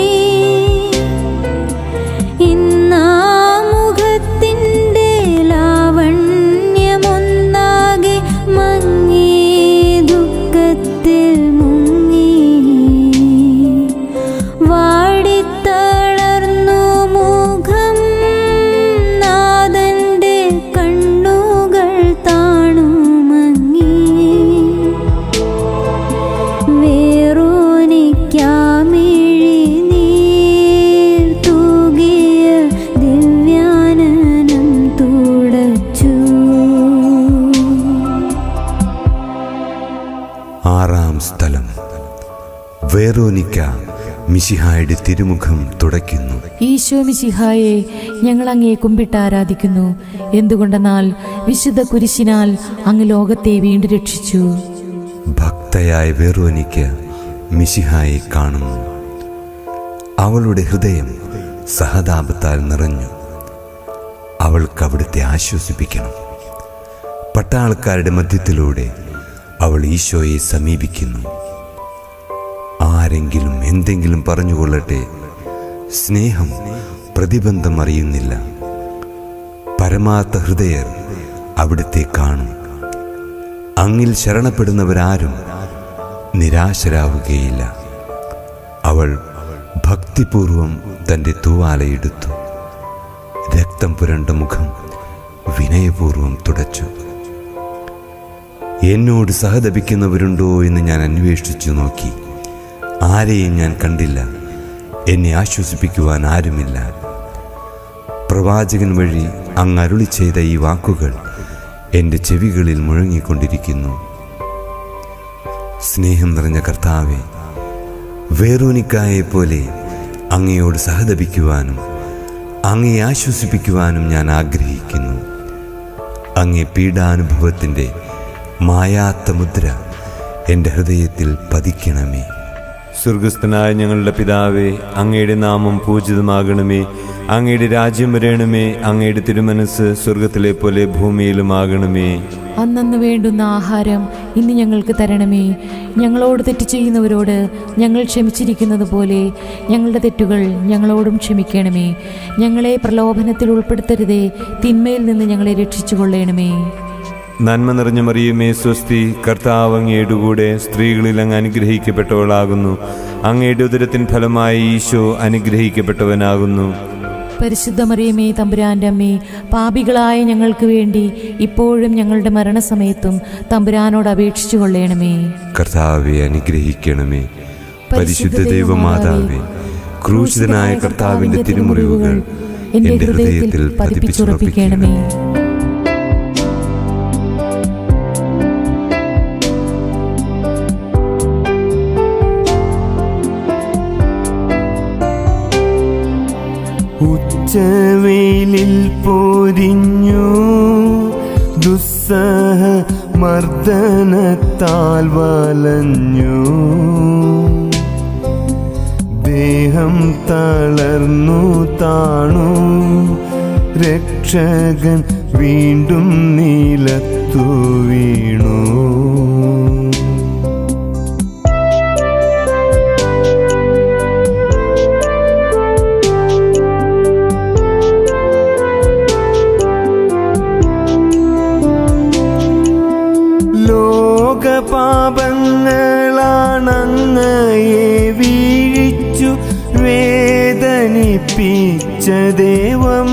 ഇന്നാമുഖത്തിൻ്റെ ലാവണ്യമൊന്നാകെ മങ്ങി ദുഃഖത്തിൽ മുങ്ങി വാടിത്തളർന്നു മുഖം നാഥന്റെ കണ്ണുകൾ താണു മങ്ങി വേറോനിക്കാമിഴിനീർ തൂകിയ ദിവ്യാനനം തുടച്ചു ആറാം സ്ഥലം വേറോനിക്ക മിശിഹായുടെ തിരുമുഖം തുടയ്ക്കുന്നു ഈശോ മിശിഹായെ ഞങ്ങൾ അങ്ങേ കുമ്പിട്ട് ആരാധിക്കുന്നു എന്തുകൊണ്ടെന്നാൽ വിശുദ്ധ കുരിശിനാൽ അങ്ങ് ലോകത്തെ വീണ്ടും രക്ഷിച്ചു ഭക്തയായ വേറോനിക്ക മിശിഹായെ കാണുന്നു അവളുടെ ഹൃദയം സഹതാപത്താൽ നിറഞ്ഞു അവൾക്ക് അവിടുത്തെ ആശ്വസിപ്പിക്കണം പട്ടാളക്കാരുടെ മധ്യത്തിലൂടെ അവൾ ഈശോയെ സമീപിക്കുന്നു ആരെങ്കിലും എന്തെങ്കിലും പറഞ്ഞുകൊള്ളട്ടെ സ്നേഹം പ്രതിബന്ധം അറിയുന്നില്ല പരമാർത്ഥ ഹൃദയർ അവിടുത്തെ കാണും അങ്ങിൽ ശരണപ്പെടുന്നവരാരും നിരാശരാവുകയില്ല അവൾ ഭക്തിപൂർവം തൻ്റെ തൂവാലയെടുത്തു രക്തം പുരണ്ട മുഖം വിനയപൂർവം തുടച്ചു എന്നോട് സഹതപിക്കുന്നവരുണ്ടോ എന്ന് ഞാൻ അന്വേഷിച്ചു നോക്കി ആരെയും ഞാൻ കണ്ടില്ല എന്നെ ആശ്വസിപ്പിക്കുവാൻ ആരുമില്ല പ്രവാചകൻ വഴി അങ്ങ് അരുളി ചെയ്ത ഈ വാക്കുകൾ എൻ്റെ ചെവികളിൽ മുഴങ്ങിക്കൊണ്ടിരിക്കുന്നു സ്നേഹം നിറഞ്ഞ കർത്താവെ വേറോനിക്കായെ പോലെ അങ്ങയോട് സഹതപിക്കുവാനും അങ്ങയെ ആശ്വസിപ്പിക്കുവാനും ഞാൻ ആഗ്രഹിക്കുന്നു അങ്ങേ പീഡാനുഭവത്തിൻ്റെ മായാത്ത മുദ്ര എൻ്റെ ഹൃദയത്തിൽ പതിക്കണമേ സ്വർഗസ്ഥനായ ഞങ്ങളുടെ പിതാവേ അങ്ങയുടെ നാമം പൂജിതമാകണമേ അങ്ങയുടെ രാജ്യം വരേണമേ അങ്ങയുടെ തിരുമനസ് സ്വർഗത്തിലെ പോലെ ഭൂമിയിലുമാകണമേ അന്നന്ന് വേണ്ടുന്ന ആഹാരം ഇന്ന് ഞങ്ങൾക്ക് തരണമേ ഞങ്ങളോട് തെറ്റ് ചെയ്യുന്നവരോട് ഞങ്ങൾ ക്ഷമിച്ചിരിക്കുന്നത് പോലെ ഞങ്ങളുടെ തെറ്റുകൾ ഞങ്ങളോടും ക്ഷമിക്കണമേ ഞങ്ങളെ പ്രലോഭനത്തിൽ ഉൾപ്പെടുത്തരുതേ തിന്മയിൽ നിന്ന് ഞങ്ങളെ രക്ഷിച്ചുകൊള്ളണമേ നന്മ നിറഞ്ഞ മറിയമേ സ്വസ്തി കർത്താവ് അങ്ങയുടെ കൂടെ സ്ത്രീകളിൽ അങ്ങ് അനുഗ്രഹിക്കപ്പെട്ടവളാകുന്നു അങ്ങയുടെ ഉദരത്തിൻ ഫലമായി ഈശോ അനുഗ്രഹിക്കപ്പെട്ടവനാകുന്നു പരിശുദ്ധ മറിയമേ തമ്പുരാന്റെ അമ്മേ പാപികളായ ഞങ്ങൾക്ക് വേണ്ടി ഇപ്പോഴും ഞങ്ങളുടെ മരണസമയത്തും തമ്പുരാനോട് അപേക്ഷിച്ചു കൊള്ളണമേ കർത്താവെ അനുഗ്രഹിക്കണമേ പരിശുദ്ധ ദൈവമാതാവേ ക്രൂശിതനായ കർത്താവിന്റെ തിരുമുറിവുകൾ എന്റെ ഹൃദയത്തിൽ പതിപ്പിച്ചുറപ്പിക്കണമേ ഉച്ചവെയിലിൽ പൊരിഞ്ഞു ദുസ്സഹ മർദ്ദനത്താൽ വലഞ്ഞു ദേഹം തളർന്നു താണു രക്ഷകൻ വീണ്ടും നീലത്തു വീണു ലോകപാപങ്ങളാണങ്ങയെ വീഴിച്ചു വേദനിപ്പിച്ച ദൈവം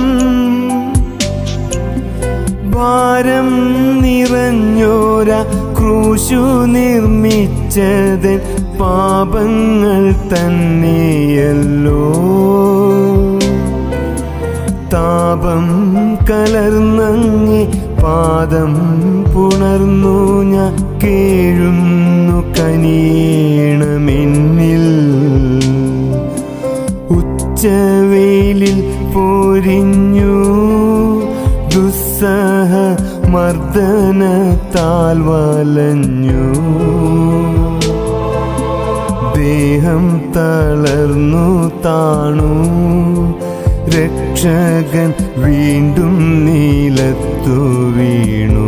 ഭാരം നിറഞ്ഞോര ക്രൂശു നിർമ്മിച്ചത് പാപങ്ങൾ തന്നെയല്ലോ താപം കലർന്നങ്ങി പാദം പുണർന്നു ഞാൻ കേഴുന്നു കനിയേണമെന്നിൽ ഉച്ചവേലിൽ പൊരിഞ്ഞു ദുസ്സഹ മർദ്ദനത്താൽ വലഞ്ഞു ദേഹം തളർന്നു താണു രക്ഷകൻ വീണ്ടും നീലത്തു വീണു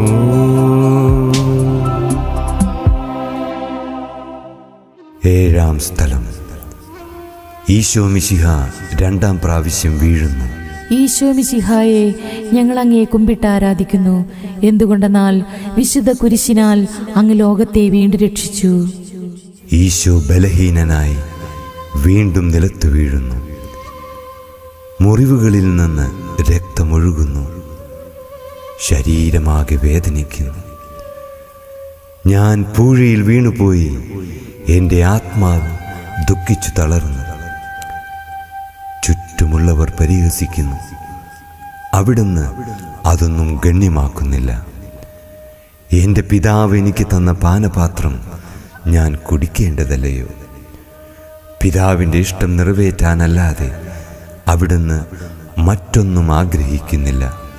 ഏഴാം സ്ഥലം ഈശോ മിശിഹ രണ്ടാം പ്രാവശ്യം വീഴുന്നു ഈശോ മിശിഹായെ ഞങ്ങൾ അങ്ങേ കുമ്പിട്ട് ആരാധിക്കുന്നു എന്തുകൊണ്ടെന്നാൽ വിശുദ്ധ കുരിശിനാൽ അങ്ങ് ലോകത്തെ വീണ്ടും രക്ഷിച്ചു ഈശോ ബലഹീനനായി വീണ്ടും നിലത്തു വീഴുന്നു മുറിവുകളിൽ നിന്ന് രക്തമൊഴുകുന്നു ശരീരമാകെ വേദനിക്കുന്നു ഞാൻ പൂഴിയിൽ വീണുപോയി എൻ്റെ ആത്മാവ് ദുഃഖിച്ചു തളർന്നു ചുറ്റുമുള്ളവർ പരിഹസിക്കുന്നു അവിടുന്ന് അതൊന്നും ഗണ്യമാക്കുന്നില്ല എൻ്റെ പിതാവ് എനിക്ക് തന്ന പാനപാത്രം ഞാൻ കുടിക്കേണ്ടതല്ലയോ പിതാവിൻ്റെ ഇഷ്ടം നിറവേറ്റാനല്ലാതെ അവിടുന്ന് മറ്റൊന്നും ആഗ്രഹിക്കുന്നില്ല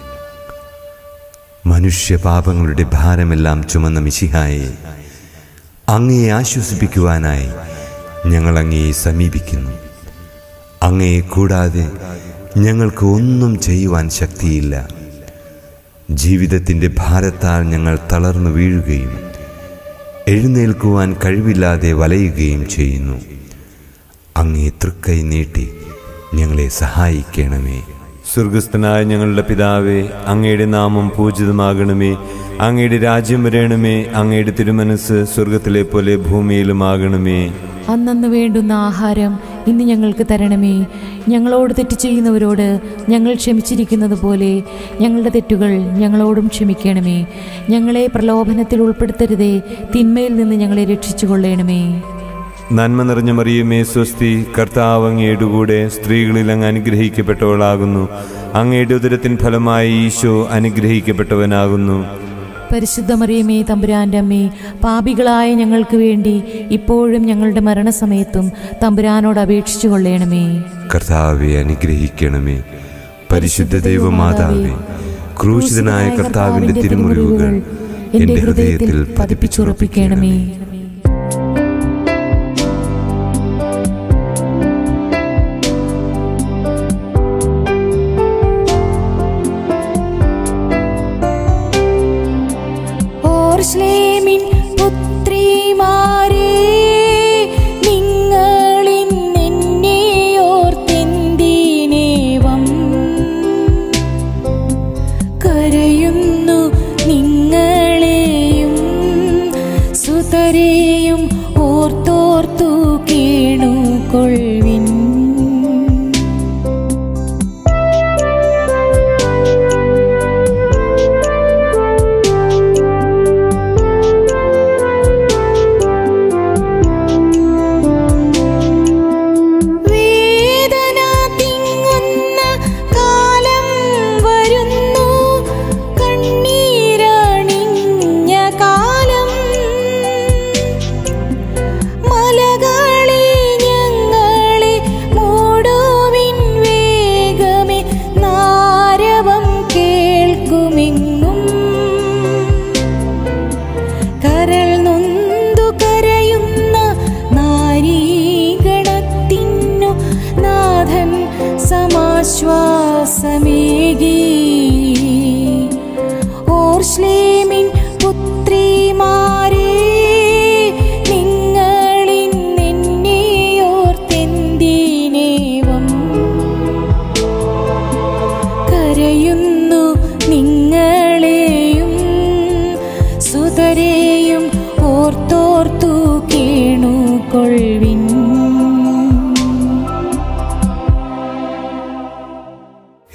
മനുഷ്യപാപങ്ങളുടെ ഭാരമെല്ലാം ചുമന്ന മിശിഹായെ അങ്ങയെ ആശ്വസിപ്പിക്കുവാനായി ഞങ്ങൾ അങ്ങയെ സമീപിക്കുന്നു അങ്ങയെ കൂടാതെ ഞങ്ങൾക്ക് ഒന്നും ചെയ്യുവാൻ ശക്തിയില്ല ജീവിതത്തിൻ്റെ ഭാരത്താൽ ഞങ്ങൾ തളർന്നു വീഴുകയും എഴുന്നേൽക്കുവാൻ കഴിവില്ലാതെ വലയുകയും ചെയ്യുന്നു അങ്ങേ തൃക്കൈ നീട്ടി ഞങ്ങളെ സഹായിക്കണമേ സ്വർഗസ്ഥനായ ഞങ്ങളുടെ പിതാവേ അങ്ങയുടെ നാമം പൂജിതമാകണമേ അങ്ങയുടെ രാജ്യം വരേണമേ അങ്ങയുടെ തിരുമനസ് സ്വർഗത്തിലെ പോലെ ഭൂമിയിലുമാകണമേ അന്നന്ന് വേണ്ടുന്ന ആഹാരം ഇന്ന് ഞങ്ങൾക്ക് തരണമേ ഞങ്ങളോട് തെറ്റ് ചെയ്യുന്നവരോട് ഞങ്ങൾ ക്ഷമിച്ചിരിക്കുന്നത് പോലെ ഞങ്ങളുടെ തെറ്റുകൾ ഞങ്ങളോടും ക്ഷമിക്കണമേ ഞങ്ങളെ പ്രലോഭനത്തിൽ ഉൾപ്പെടുത്തരുതേ തിന്മയിൽ നിന്ന് ഞങ്ങളെ രക്ഷിച്ചുകൊള്ളണമേ നന്മ നിറഞ്ഞ മറിയമേ സ്വസ്തി കർത്താവ് അങ്ങയുടെ കൂടെ സ്ത്രീകളിൽ അങ്ങ് അനുഗ്രഹിക്കപ്പെട്ടവളാകുന്നു അങ്ങയുടെ ഉദരത്തിൻ ഫലമായി ഈശോ അനുഗ്രഹിക്കപ്പെട്ടവനാകുന്നു പരിശുദ്ധ മറിയമേ തമ്പുരാൻ്റെ അമ്മേ പാപികളായ ഞങ്ങൾക്ക് വേണ്ടി ഇപ്പോഴും ഞങ്ങളുടെ മരണസമയത്തും തമ്പുരാനോട് അപേക്ഷിച്ചു കൊള്ളണമേ കർത്താവെ അനുഗ്രഹിക്കണമേ പരിശുദ്ധ ദൈവമാതാവേ ക്രൂശിതനായ കർത്താവിൻ്റെ തിരുമുറിവുകൾ എൻ്റെ ഹൃദയത്തിൽ പതിപ്പിച്ചുറപ്പിക്കണമേ ഓർശ്ലേമിൻ പുത്രിമാരേ നിങ്ങളിൻ എന്നെ ഓർത്തെന്തിനേവം കരയുന്നു നിങ്ങളെയും സുതരെയും ഓർത്തോർത്തു കേണുകൊള്ളിൻ വേദന തിങ്ങുന്ന കാലം വരുന്നു കണ്ണീരണിഞ്ഞ കാലം മലകളെ ഞങ്ങളെ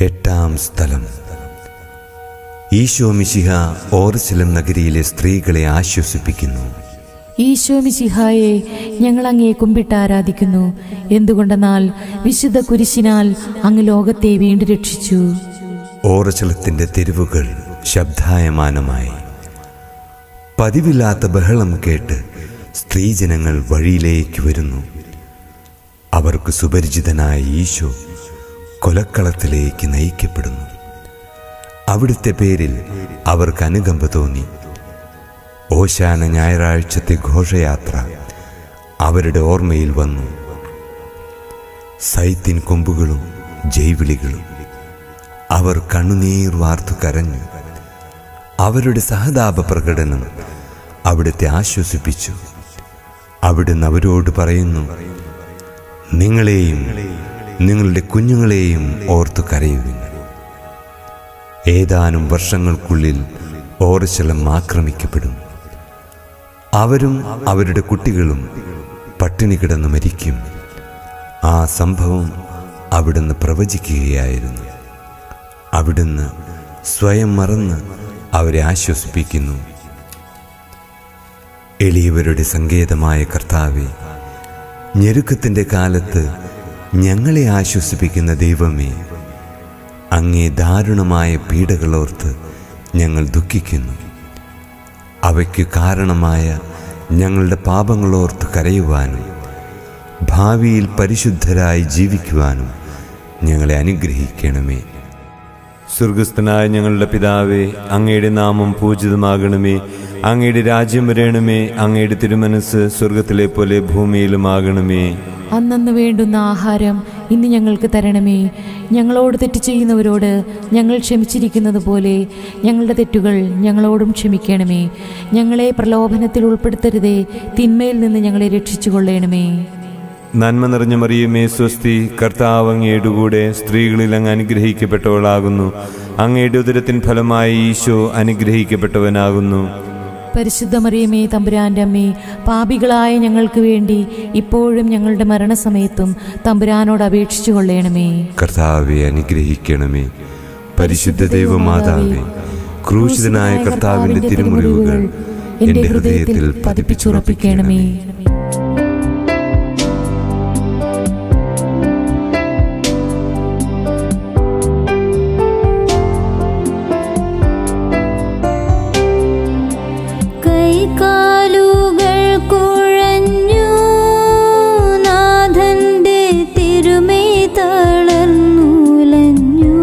എട്ടാം സ്ഥലം ഈശോ മിശിഹ ഓർസലം നഗരിയിലെ സ്ത്രീകളെ ആശ്വസിപ്പിക്കുന്നു ഈശോ മിശിഹായെ ഞങ്ങൾ അങ്ങേ കുമ്പിട്ട് ആരാധിക്കുന്നു എന്തുകൊണ്ടെന്നാൽ വിശുദ്ധ കുരിശിനാൽ അങ്ങ് ലോകത്തെ വീണ്ടും രക്ഷിച്ചു ഓറച്ചലത്തിൻ്റെ തെരുവുകൾ ശബ്ദായമാനമായി പതിവില്ലാത്ത ബഹളം കേട്ട് സ്ത്രീജനങ്ങൾ വഴിയിലേക്ക് വരുന്നു അവർക്ക് സുപരിചിതനായ ഈശോ കൊലക്കളത്തിലേക്ക് നയിക്കപ്പെടുന്നു അവിടുത്തെ പേരിൽ അവർക്ക് അനുകമ്പ തോന്നി ഓശാന ഞായറാഴ്ചത്തെ ഘോഷയാത്ര അവരുടെ ഓർമ്മയിൽ വന്നു സൈത്തിൻ കൊമ്പുകളും ജൈവിളികളും അവർ കണ്ണുനീർ വാർത്തു കരഞ്ഞു അവരുടെ സഹതാപ പ്രകടനം അവിടുത്തെ ആശ്വസിപ്പിച്ചു അവിടുന്ന് അവരോട് പറയുന്നു നിങ്ങളെയും നിങ്ങളുടെ കുഞ്ഞുങ്ങളെയും ഓർത്തു കരയുവിൻ ഏതാനും വർഷങ്ങൾക്കുള്ളിൽ ഓറശലം ആക്രമിക്കപ്പെടും അവരും അവരുടെ കുട്ടികളും പട്ടിണി കിടന്ന് മരിക്കും ആ സംഭവം അവിടുന്ന് പ്രവചിക്കുകയായിരുന്നു അവിടുന്ന് സ്വയം മറന്ന് അവരെ ആശ്വസിപ്പിക്കുന്നു എളിയവരുടെ സങ്കേതമായ കർത്താവെ ഞെരുക്കത്തിൻ്റെ കാലത്ത് ഞങ്ങളെ ആശ്വസിപ്പിക്കുന്ന ദൈവമേ അങ്ങേ ദാരുണമായ പീഡകളോർത്ത് ഞങ്ങൾ ദുഃഖിക്കുന്നു അവയ്ക്ക് കാരണമായ ഞങ്ങളുടെ പാപങ്ങളോർത്ത് കരയുവാനും ഭാവിയിൽ പരിശുദ്ധരായി ജീവിക്കുവാനും ഞങ്ങളെ അനുഗ്രഹിക്കണമേ സ്വർഗസ്ഥനായ ഞങ്ങളുടെ പിതാവേ അങ്ങയുടെ നാമം പൂജിതമാകണമേ അങ്ങയുടെ രാജ്യം വരേണമേ അങ്ങയുടെ തിരുമനസ് സ്വർഗത്തിലെ പോലെ ഭൂമിയിലുമാകണമേ അന്നന്ന് വേണ്ടുന്ന ആഹാരം ഇന്ന് ഞങ്ങൾക്ക് തരണമേ ഞങ്ങളോട് തെറ്റ് ചെയ്യുന്നവരോട് ഞങ്ങൾ ക്ഷമിച്ചിരിക്കുന്നത് പോലെ ഞങ്ങളുടെ തെറ്റുകൾ ഞങ്ങളോടും ക്ഷമിക്കണമേ ഞങ്ങളെ പ്രലോഭനത്തിൽ ഉൾപ്പെടുത്തരുതേ തിന്മയിൽ നിന്ന് ഞങ്ങളെ രക്ഷിച്ചുകൊള്ളണമേ നന്മ നിറഞ്ഞ മറിയമേ സ്വസ്തി കർത്താവ് അങ്ങയുടെ കൂടെ സ്ത്രീകളിൽ അങ്ങ് അനുഗ്രഹിക്കപ്പെട്ടവളാകുന്നു അങ്ങയുടെ ഉദരത്തിൻ ഫലമായി ഈശോ അനുഗ്രഹിക്കപ്പെട്ടവനാകുന്നു പരിശുദ്ധ മറിയമേ തമ്പുരാൻ്റെ അമ്മേ പാപികളായ ഞങ്ങൾക്ക് വേണ്ടി ഇപ്പോഴും ഞങ്ങളുടെ മരണസമയത്തും തമ്പുരാനോട് അപേക്ഷിച്ചു കൊള്ളണമേ കർത്താവെ അനുഗ്രഹിക്കണമേ പരിശുദ്ധ ദൈവമാതാവേ ക്രൂശിതനായ കർത്താവിന്റെ തിരുമുറിവുകൾ എൻ്റെ ഹൃദയത്തിൽ പതിപ്പിച്ചുറപ്പിക്കണമേ കൈകാലുകൾ കുഴഞ്ഞു നാഥന്റെ തിരുമേ തളർന്നുലഞ്ഞു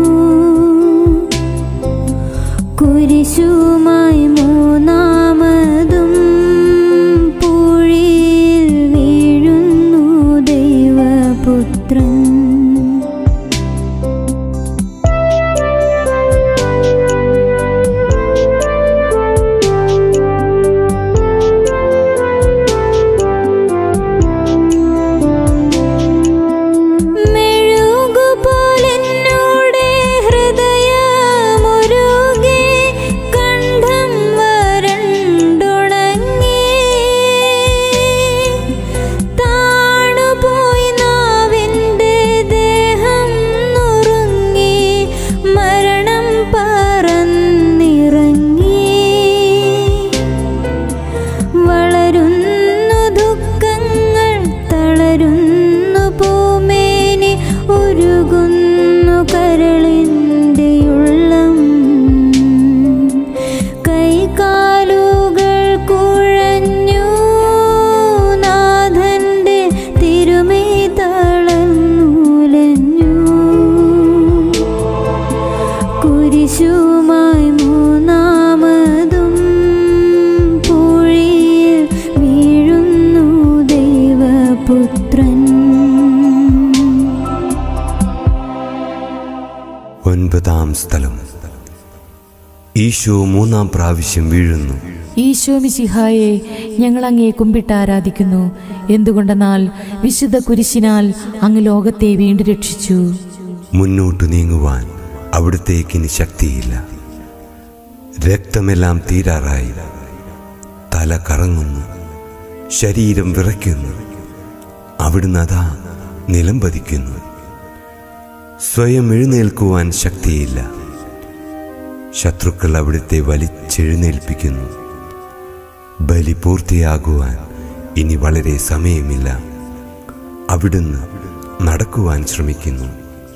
കുരിശുമായി മൂന്നാമതും പൂഴിയിൽ വീഴുന്നു ദൈവപുത്രൻ മെഴുകുപോലെന്നോടെ ഹൃദയമുരുകി കണ്ഠം വരണ്ടുണങ്ങി താണുപോയി നാവിൻ്റെ ദേഹം നുറുങ്ങി മരണം പറന്നിറങ്ങി വളരുന്നു ദുഃഖങ്ങൾ തളരുന്നു പൂമേനി ഉരുകുന്നു കരളിൻ്റെ ഉള്ളം കൈകാലുകൾ കുഴഞ്ഞു നാഥന്റെ തിരുമേ തളർന്നുലഞ്ഞു കുരിശുമായി മൂന്നാമതും പൂഴിയിൽ വീഴുന്നു ദൈവപുത്രൻ ഒൻപതാം സ്ഥലം ഈശോ മൂന്നാം പ്രാവശ്യം വീഴുന്നു ഈശോ മിശിഹായെ ഞങ്ങൾ അങ്ങേ കുമ്പിട്ട് ആരാധിക്കുന്നു എന്തുകൊണ്ടെന്നാൽ വിശുദ്ധ കുരിശിനാൽ അങ്ങ് ലോകത്തെ വീണ്ടും രക്ഷിച്ചു മുന്നോട്ട് നീങ്ങുവാൻ അവിടുത്തേക്കിനി ശക്തിയില്ല രക്തമെല്ലാം തീരാറായി തല കറങ്ങുന്നു ശരീരം വിറയ്ക്കുന്നു അവിടുന്ന് അതാ നിലം പതിക്കുന്നു സ്വയം എഴുന്നേൽക്കുവാൻ ശക്തിയില്ല ശത്രുക്കൾ അവിടുത്തെ വലിച്ചെഴുന്നേൽപ്പിക്കുന്നു ബലി പൂർത്തിയാകുവാൻ ഇനി വളരെ സമയമില്ല അവിടുന്ന് നടക്കുവാൻ ശ്രമിക്കുന്നു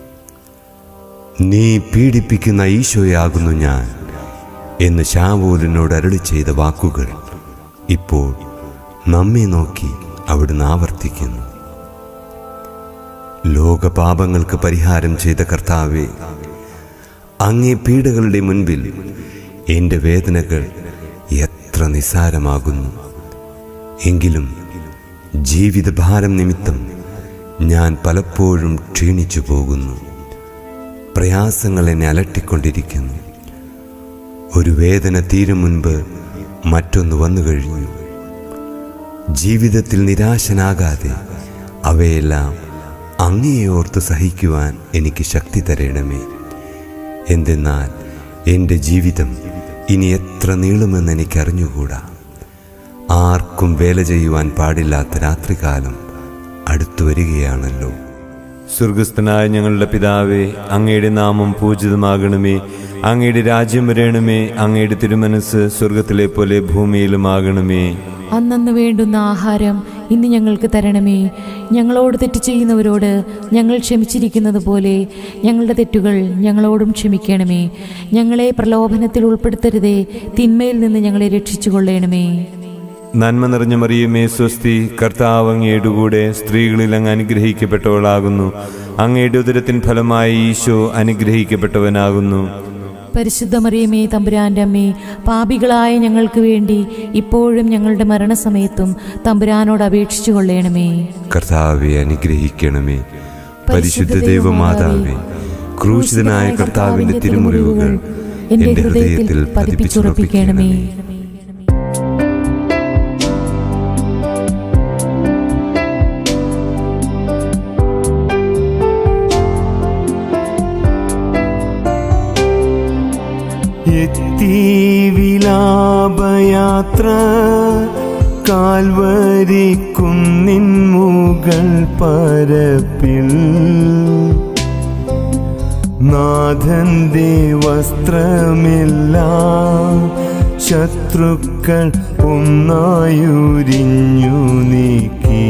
നീ പീഡിപ്പിക്കുന്ന ഈശോയാകുന്നു ഞാൻ എന്ന് ശാവൂലിനോട് അരളി ചെയ്ത വാക്കുകൾ ഇപ്പോൾ നമ്മെ നോക്കി അവിടുന്ന് ആവർത്തിക്കുന്നു ലോകപാപങ്ങൾക്ക് പരിഹാരം ചെയ്ത കർത്താവെ അങ്ങേ പീഡകളുടെ മുൻപിൽ എൻ്റെ വേദനകൾ എത്ര നിസാരമാകുന്നു എങ്കിലും ജീവിതഭാരം നിമിത്തം ഞാൻ പലപ്പോഴും ക്ഷീണിച്ചു പോകുന്നു പ്രയാസങ്ങൾ എന്നെ അലട്ടിക്കൊണ്ടിരിക്കുന്നു ഒരു വേദന തീരും മുൻപ് മറ്റൊന്ന് വന്നു കഴിഞ്ഞു ജീവിതത്തിൽ നിരാശനാകാതെ അവയെല്ലാം അങ്ങയെ ഓർത്ത് സഹിക്കുവാൻ എനിക്ക് ശക്തി തരണമേ എന്തെന്നാൽ എൻ്റെ ജീവിതം ഇനി എത്ര നീളുമെന്ന് എനിക്കറിഞ്ഞുകൂടാ ആർക്കും വേല ചെയ്യുവാൻ പാടില്ലാത്ത രാത്രികാലം അടുത്തു വരികയാണല്ലോ സ്വർഗസ്ഥനായ ഞങ്ങളുടെ പിതാവേ അങ്ങയുടെ നാമം പൂജിതമാകണമേ അങ്ങയുടെ രാജ്യം വരേണമേ അങ്ങയുടെ തിരുമനസ് സ്വർഗത്തിലെ പോലെ ഭൂമിയിലുമാകണമേ അന്നന്ന് വേണ്ടുന്ന ആഹാരം ഇന്ന് ഞങ്ങൾക്ക് തരണമേ ഞങ്ങളോട് തെറ്റ് ചെയ്യുന്നവരോട് ഞങ്ങൾ ക്ഷമിച്ചിരിക്കുന്നത് പോലെ ഞങ്ങളുടെ തെറ്റുകൾ ഞങ്ങളോടും ക്ഷമിക്കണമേ ഞങ്ങളെ പ്രലോഭനത്തിൽ ഉൾപ്പെടുത്തരുതേ തിന്മയിൽ നിന്ന് ഞങ്ങളെ രക്ഷിച്ചുകൊള്ളണമേ നന്മ നിറഞ്ഞ മറിയമേ സ്വസ്തി കർത്താവ് അങ്ങയുടെ കൂടെ സ്ത്രീകളിൽ അങ്ങ് അനുഗ്രഹിക്കപ്പെട്ടവളാകുന്നു അങ്ങയുടെ ഉദരത്തിൻ ഫലമായി ഈശോ അനുഗ്രഹിക്കപ്പെട്ടവനാകുന്നു പരിശുദ്ധ മറിയമേ തമ്പുരാൻ്റെ അമ്മേ പാപികളായ ഞങ്ങൾക്ക് വേണ്ടി ഇപ്പോഴും ഞങ്ങളുടെ മരണസമയത്തും തമ്പുരാനോട് അപേക്ഷിച്ചു കൊള്ളണമേ കർത്താവെ അനുഗ്രഹിക്കണമേ പരിശുദ്ധ ദൈവമാതാവേ ക്രൂശിതനായ കർത്താവിന്റെ തിരുമുറിവുകൾ എൻ്റെ ഹൃദയത്തിൽ പതിപ്പിച്ചുറപ്പിക്കണമേ എത്തി വിലാപയാത്ര കാൽവരി കുന്നിൻ മുകൾ പരപ്പിൽ നാഥന്റെ വസ്ത്രമെല്ലാം ശത്രുക്കൾ ഒന്നായുരിഞ്ഞു നീക്കി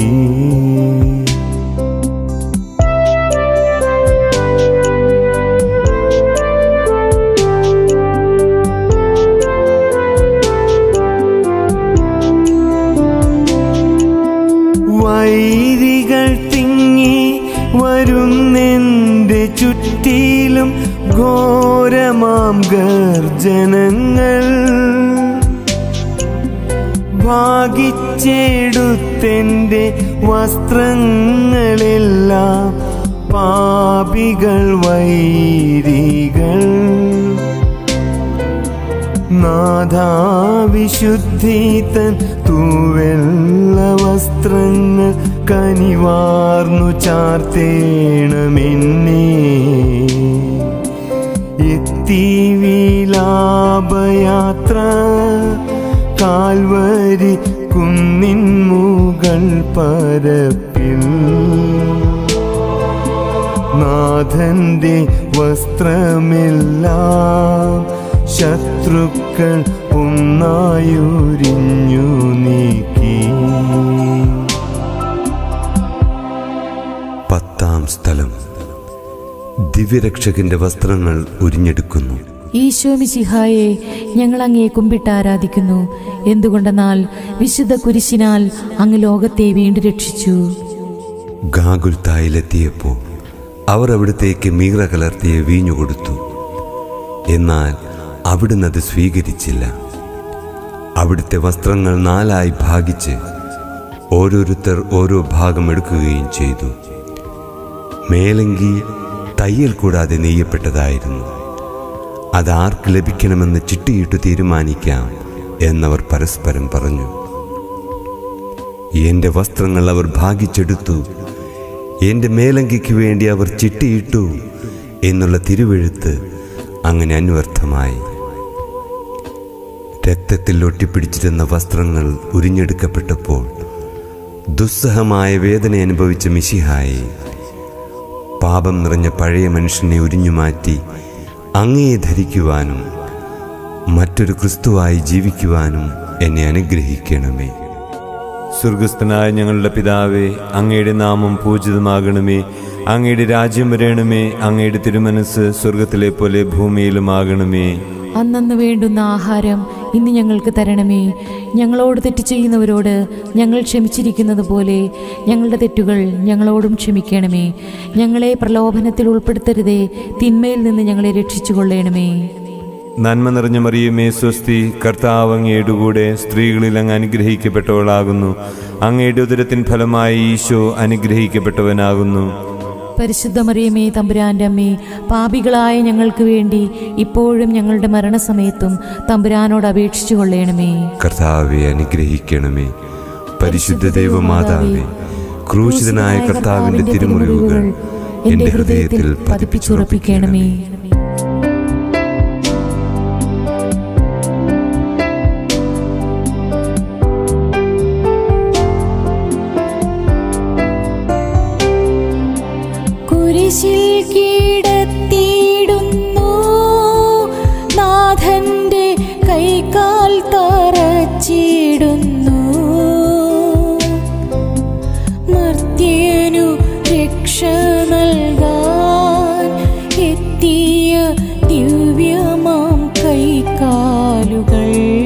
വൈരികൾ തിങ്ങി വരുന്നെന്റെ ചുറ്റിലും ഘോരമാം ഗർജനങ്ങൾ ഭാഗിച്ചെടുത്തെന്റെ വസ്ത്രങ്ങളെല്ലാം പാപികൾ വൈരികൾ നാഥാവിശുദ്ധി തൻ തൂവെള്ള വസ്ത്രങ്ങൾ കനിവാർന്നു ചാർത്തേണമെന്നേ എത്തി വിലാപയാത്ര കാൽവരി കുന്നിൻ മുകൾ പരപ്പിൽ നാഥന്റെ വസ്ത്രമെല്ലാം ശത്രുക്കൾ ഒന്നായുരിഞ്ഞു നീക്കി പത്താം സ്ഥലം ദിവ്യരക്ഷകന്റെ വസ്ത്രങ്ങൾ ഉരിഞ്ഞെടുക്കുന്നു ഈശോ മിശിഹായെ ഞങ്ങൾ അങ്ങേ കുമ്പിട്ട് ആരാധിക്കുന്നു എന്തുകൊണ്ടെന്നാൽ വിശുദ്ധ കുരിശിനാൽ അങ്ങ് ലോകത്തെ വീണ്ടും രക്ഷിച്ചു ഗാഗുൽത്തായിലെത്തിയപ്പോൾ അവർ അവിടത്തേക്ക് മീറ കലർത്തിയ വീഞ്ഞു കൊടുത്തു എന്നാൽ അവിടുന്ന് അത് സ്വീകരിച്ചില്ല അവിടുത്തെ വസ്ത്രങ്ങൾ നാലായി ഭാഗിച്ച് ഓരോരുത്തർ ഓരോ ഭാഗം എടുക്കുകയും ചെയ്തു മേലങ്കി തയ്യൽ കൂടാതെ നെയ്യപ്പെട്ടതായിരുന്നു അതാർക്ക് ലഭിക്കണമെന്ന് ചിട്ടിയിട്ട് തീരുമാനിക്കാം എന്നവർ പരസ്പരം പറഞ്ഞു എന്റെ വസ്ത്രങ്ങൾ അവർ ഭാഗിച്ചെടുത്തു എന്റെ മേലങ്കിക്ക് വേണ്ടി അവർ ചിട്ടിയിട്ടു എന്നുള്ള തിരുവെഴുത്ത് അങ്ങനെ അന്വർത്ഥമായി രക്തത്തിൽ ഒട്ടിപ്പിടിച്ചിരുന്ന വസ്ത്രങ്ങൾ ഉരിഞ്ഞെടുക്കപ്പെട്ടപ്പോൾ ദുസ്സഹമായ വേദന അനുഭവിച്ച മിശിഹായെ പാപം നിറഞ്ഞ പഴയ മനുഷ്യനെ ഉരിഞ്ഞുമാറ്റി അങ്ങയെ ധരിക്കുവാനും മറ്റൊരു ക്രിസ്തുവായി ജീവിക്കുവാനും എന്നെ അനുഗ്രഹിക്കണമേ സ്വർഗസ്ഥനായ ഞങ്ങളുടെ പിതാവേ അങ്ങയുടെ നാമം പൂജിതമാകണമേ അങ്ങയുടെ രാജ്യം വരേണമേ അങ്ങയുടെ തിരുമനസ് സ്വർഗത്തിലെ പോലെ ഭൂമിയിലുമാകണമേ അന്നന്ന് വേണ്ടുന്ന ആഹാരം ഇന്ന് ഞങ്ങൾക്ക് തരണമേ ഞങ്ങളോട് തെറ്റ് ചെയ്യുന്നവരോട് ഞങ്ങൾ ക്ഷമിച്ചിരിക്കുന്നത് പോലെ ഞങ്ങളുടെ തെറ്റുകൾ ഞങ്ങളോടും ക്ഷമിക്കണമേ ഞങ്ങളെ പ്രലോഭനത്തിൽ ഉൾപ്പെടുത്തരുതേ തിന്മയിൽ നിന്ന് ഞങ്ങളെ രക്ഷിച്ചുകൊള്ളണമേ നന്മ നിറഞ്ഞ മറിയമേ സ്വസ്തി കർത്താവ് അങ്ങയുടെ കൂടെ സ്ത്രീകളിൽ അങ്ങ് അനുഗ്രഹിക്കപ്പെട്ടവളാകുന്നു അങ്ങയുടെ ഉദരത്തിൻ ഫലമായി ഈശോ അനുഗ്രഹിക്കപ്പെട്ടവനാകുന്നു പരിശുദ്ധ മറിയമേ തമ്പുരാൻ്റെ അമ്മേ പാപികളായ ഞങ്ങൾക്ക് വേണ്ടി ഇപ്പോഴും ഞങ്ങളുടെ മരണസമയത്തും തമ്പുരാനോട് അപേക്ഷിച്ചു കൊള്ളണമേ കർത്താവെ അനുഗ്രഹിക്കണമേ പരിശുദ്ധ ദൈവമാതാവേ ക്രൂശിതനായ കർത്താവിന്റെ തിരുമുറിവുകൾ എന്റെ ഹൃദയത്തിൽ പതിപ്പിച്ചുറപ്പിക്കണമേ കുരിശിൽ കീടത്തിയിടുന്നു നാഥന്റെ കൈകാൽ തറച്ചിടുന്നു മർത്യനു രക്ഷ നൽകാൻ എത്തിയ ദിവ്യമാം കൈകാലുകൾ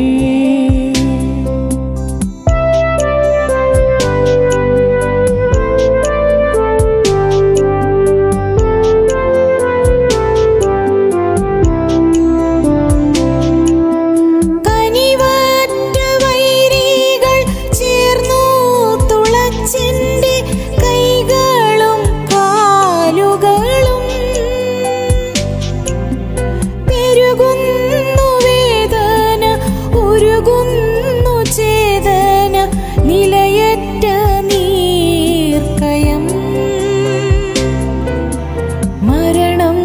കനിവറ്റ വൈരികൾ ചേർന്നു തുളച്ചെന്റെ കൈകളും കാലുകളും പെരുകുന്നു വേദന ഉരുകുന്നു ചേതന നിലയറ്റ നീർക്കയം മരണം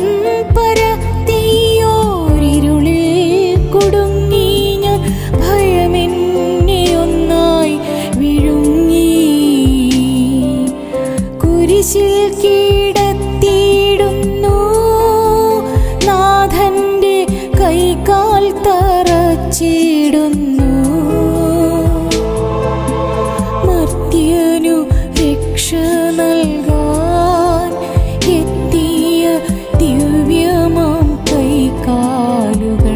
പരത്തിയോരിരുളിൽ കുടുങ്ങി ഞാൻ ഭയമെന്നെ ഒന്നായി വിഴുങ്ങി കുരിശിൽ കീടത്തിയിടുന്നു നാഥന്റെ കൈകാൽ തറച്ചിടുന്നു മർത്യനു രക്ഷ നൽകാൻ എത്തിയ ദിവ്യമാം കൈകാലുകൾ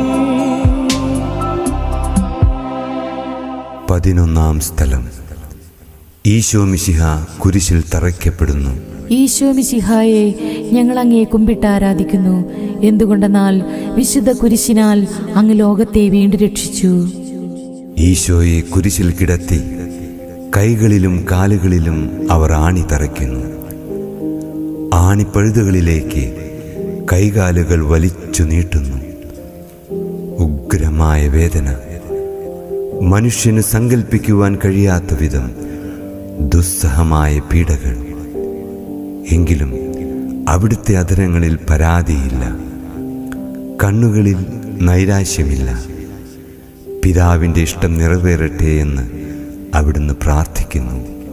പതിനൊന്നാം സ്ഥലം ഈശോ മിശിഹ കുരിശിൽ തറയ്ക്കപ്പെടുന്നു ഈശോ മിശിഹായെ ഞങ്ങൾ അങ്ങേ കുമ്പിട്ട് ആരാധിക്കുന്നു എന്തുകൊണ്ടെന്നാൽ വിശുദ്ധ കുരിശിനാൽ അങ്ങ് ലോകത്തെ വീണ്ടും രക്ഷിച്ചു ഈശോയെ കുരിശിൽ കിടത്തി കൈകളിലും കാലുകളിലും അവർ ആണി തറയ്ക്കുന്നു ആണിപ്പഴുതുകളിലേക്ക് കൈകാലുകൾ വലിച്ചു നീട്ടുന്നു ഉഗ്രമായ വേദന മനുഷ്യന് സങ്കല്പിക്കുവാൻ കഴിയാത്ത വിധം ദുസ്സഹമായ പീഡകൾ എങ്കിലും അവിടുത്തെ അധരങ്ങളിൽ പരാതിയില്ല കണ്ണുകളിൽ നൈരാശ്യമില്ല പിതാവിൻ്റെ ഇഷ്ടം നിറവേറട്ടെ എന്ന് അവിടുന്ന് പ്രാർത്ഥിക്കുന്നു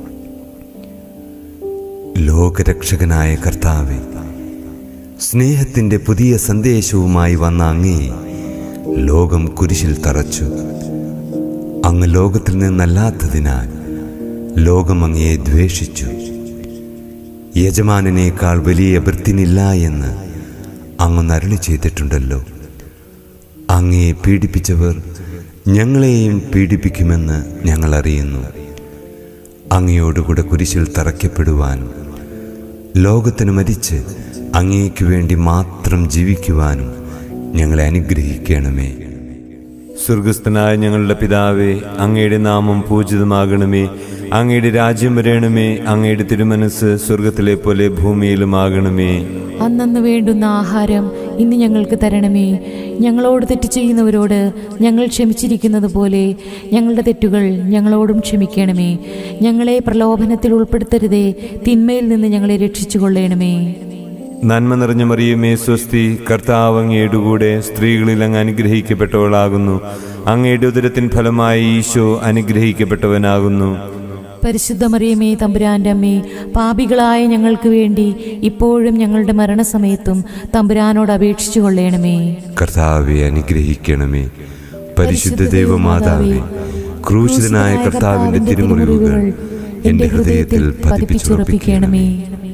ലോകരക്ഷകനായ കർത്താവെ സ്നേഹത്തിൻ്റെ പുതിയ സന്ദേശവുമായി വന്ന അങ്ങയെ ലോകം കുരിശിൽ തറച്ചു അങ്ങ് ലോകത്തിൽ നിന്നല്ലാത്തതിനാൽ ലോകം അങ്ങയെ ദ്വേഷിച്ചു യജമാനനേക്കാൾ വലിയ ഭൃത്തിനില്ല എന്ന് അങ്ങ് നരളി ചെയ്തിട്ടുണ്ടല്ലോ അങ്ങയെ പീഡിപ്പിച്ചവർ ഞങ്ങളെയും പീഡിപ്പിക്കുമെന്ന് ഞങ്ങൾ അറിയുന്നു അങ്ങയോടുകൂടെ കുരിശിൽ തറയ്ക്കപ്പെടുവാനും ലോകത്തിന് മരിച്ച് അങ്ങേക്ക് വേണ്ടി മാത്രം ജീവിക്കുവാനും ഞങ്ങളെ അനുഗ്രഹിക്കണമേ സ്വർഗസ്ഥനായ ഞങ്ങളുടെ പിതാവേ അങ്ങയുടെ നാമം പൂജിതമാകണമേ അങ്ങയുടെ രാജ്യം വരേണമേ അങ്ങയുടെ തിരുമനസ് സ്വർഗത്തിലെ പോലെ ഭൂമിയിലുമാകണമേ അന്നന്ന് വേണ്ടുന്ന ആഹാരം ഇന്ന് ഞങ്ങൾക്ക് തരണമേ ഞങ്ങളോട് തെറ്റ് ചെയ്യുന്നവരോട് ഞങ്ങൾ ക്ഷമിച്ചിരിക്കുന്നത് പോലെ ഞങ്ങളുടെ തെറ്റുകൾ ഞങ്ങളോടും ക്ഷമിക്കണമേ ഞങ്ങളെ പ്രലോഭനത്തിൽ ഉൾപ്പെടുത്തരുതേ തിന്മയിൽ നിന്ന് ഞങ്ങളെ രക്ഷിച്ചുകൊള്ളണമേ നന്മ നിറഞ്ഞ മറിയമേ സ്വസ്തി കർത്താവ് അങ്ങയുടെ കൂടെ സ്ത്രീകളിൽ അങ്ങ് അനുഗ്രഹിക്കപ്പെട്ടവളാകുന്നു അങ്ങയുടെ ഉദരത്തിൻ ഫലമായി ഈശോ അനുഗ്രഹിക്കപ്പെട്ടവനാകുന്നു പരിശുദ്ധ മറിയമേ തമ്പുരാൻ്റെ അമ്മേ പാപികളായ ഞങ്ങൾക്ക് വേണ്ടി ഇപ്പോഴും ഞങ്ങളുടെ മരണസമയത്തും തമ്പുരാനോട് അപേക്ഷിച്ചു കൊള്ളണമേ കർത്താവെ അനുഗ്രഹിക്കണമേ പരിശുദ്ധ ദൈവമാതാവേ ക്രൂശിതനായ കർത്താവിന്റെ തിരുമുറിവുകൾ എന്റെ ഹൃദയത്തിൽ പതിപ്പിച്ചുറപ്പിക്കണമേ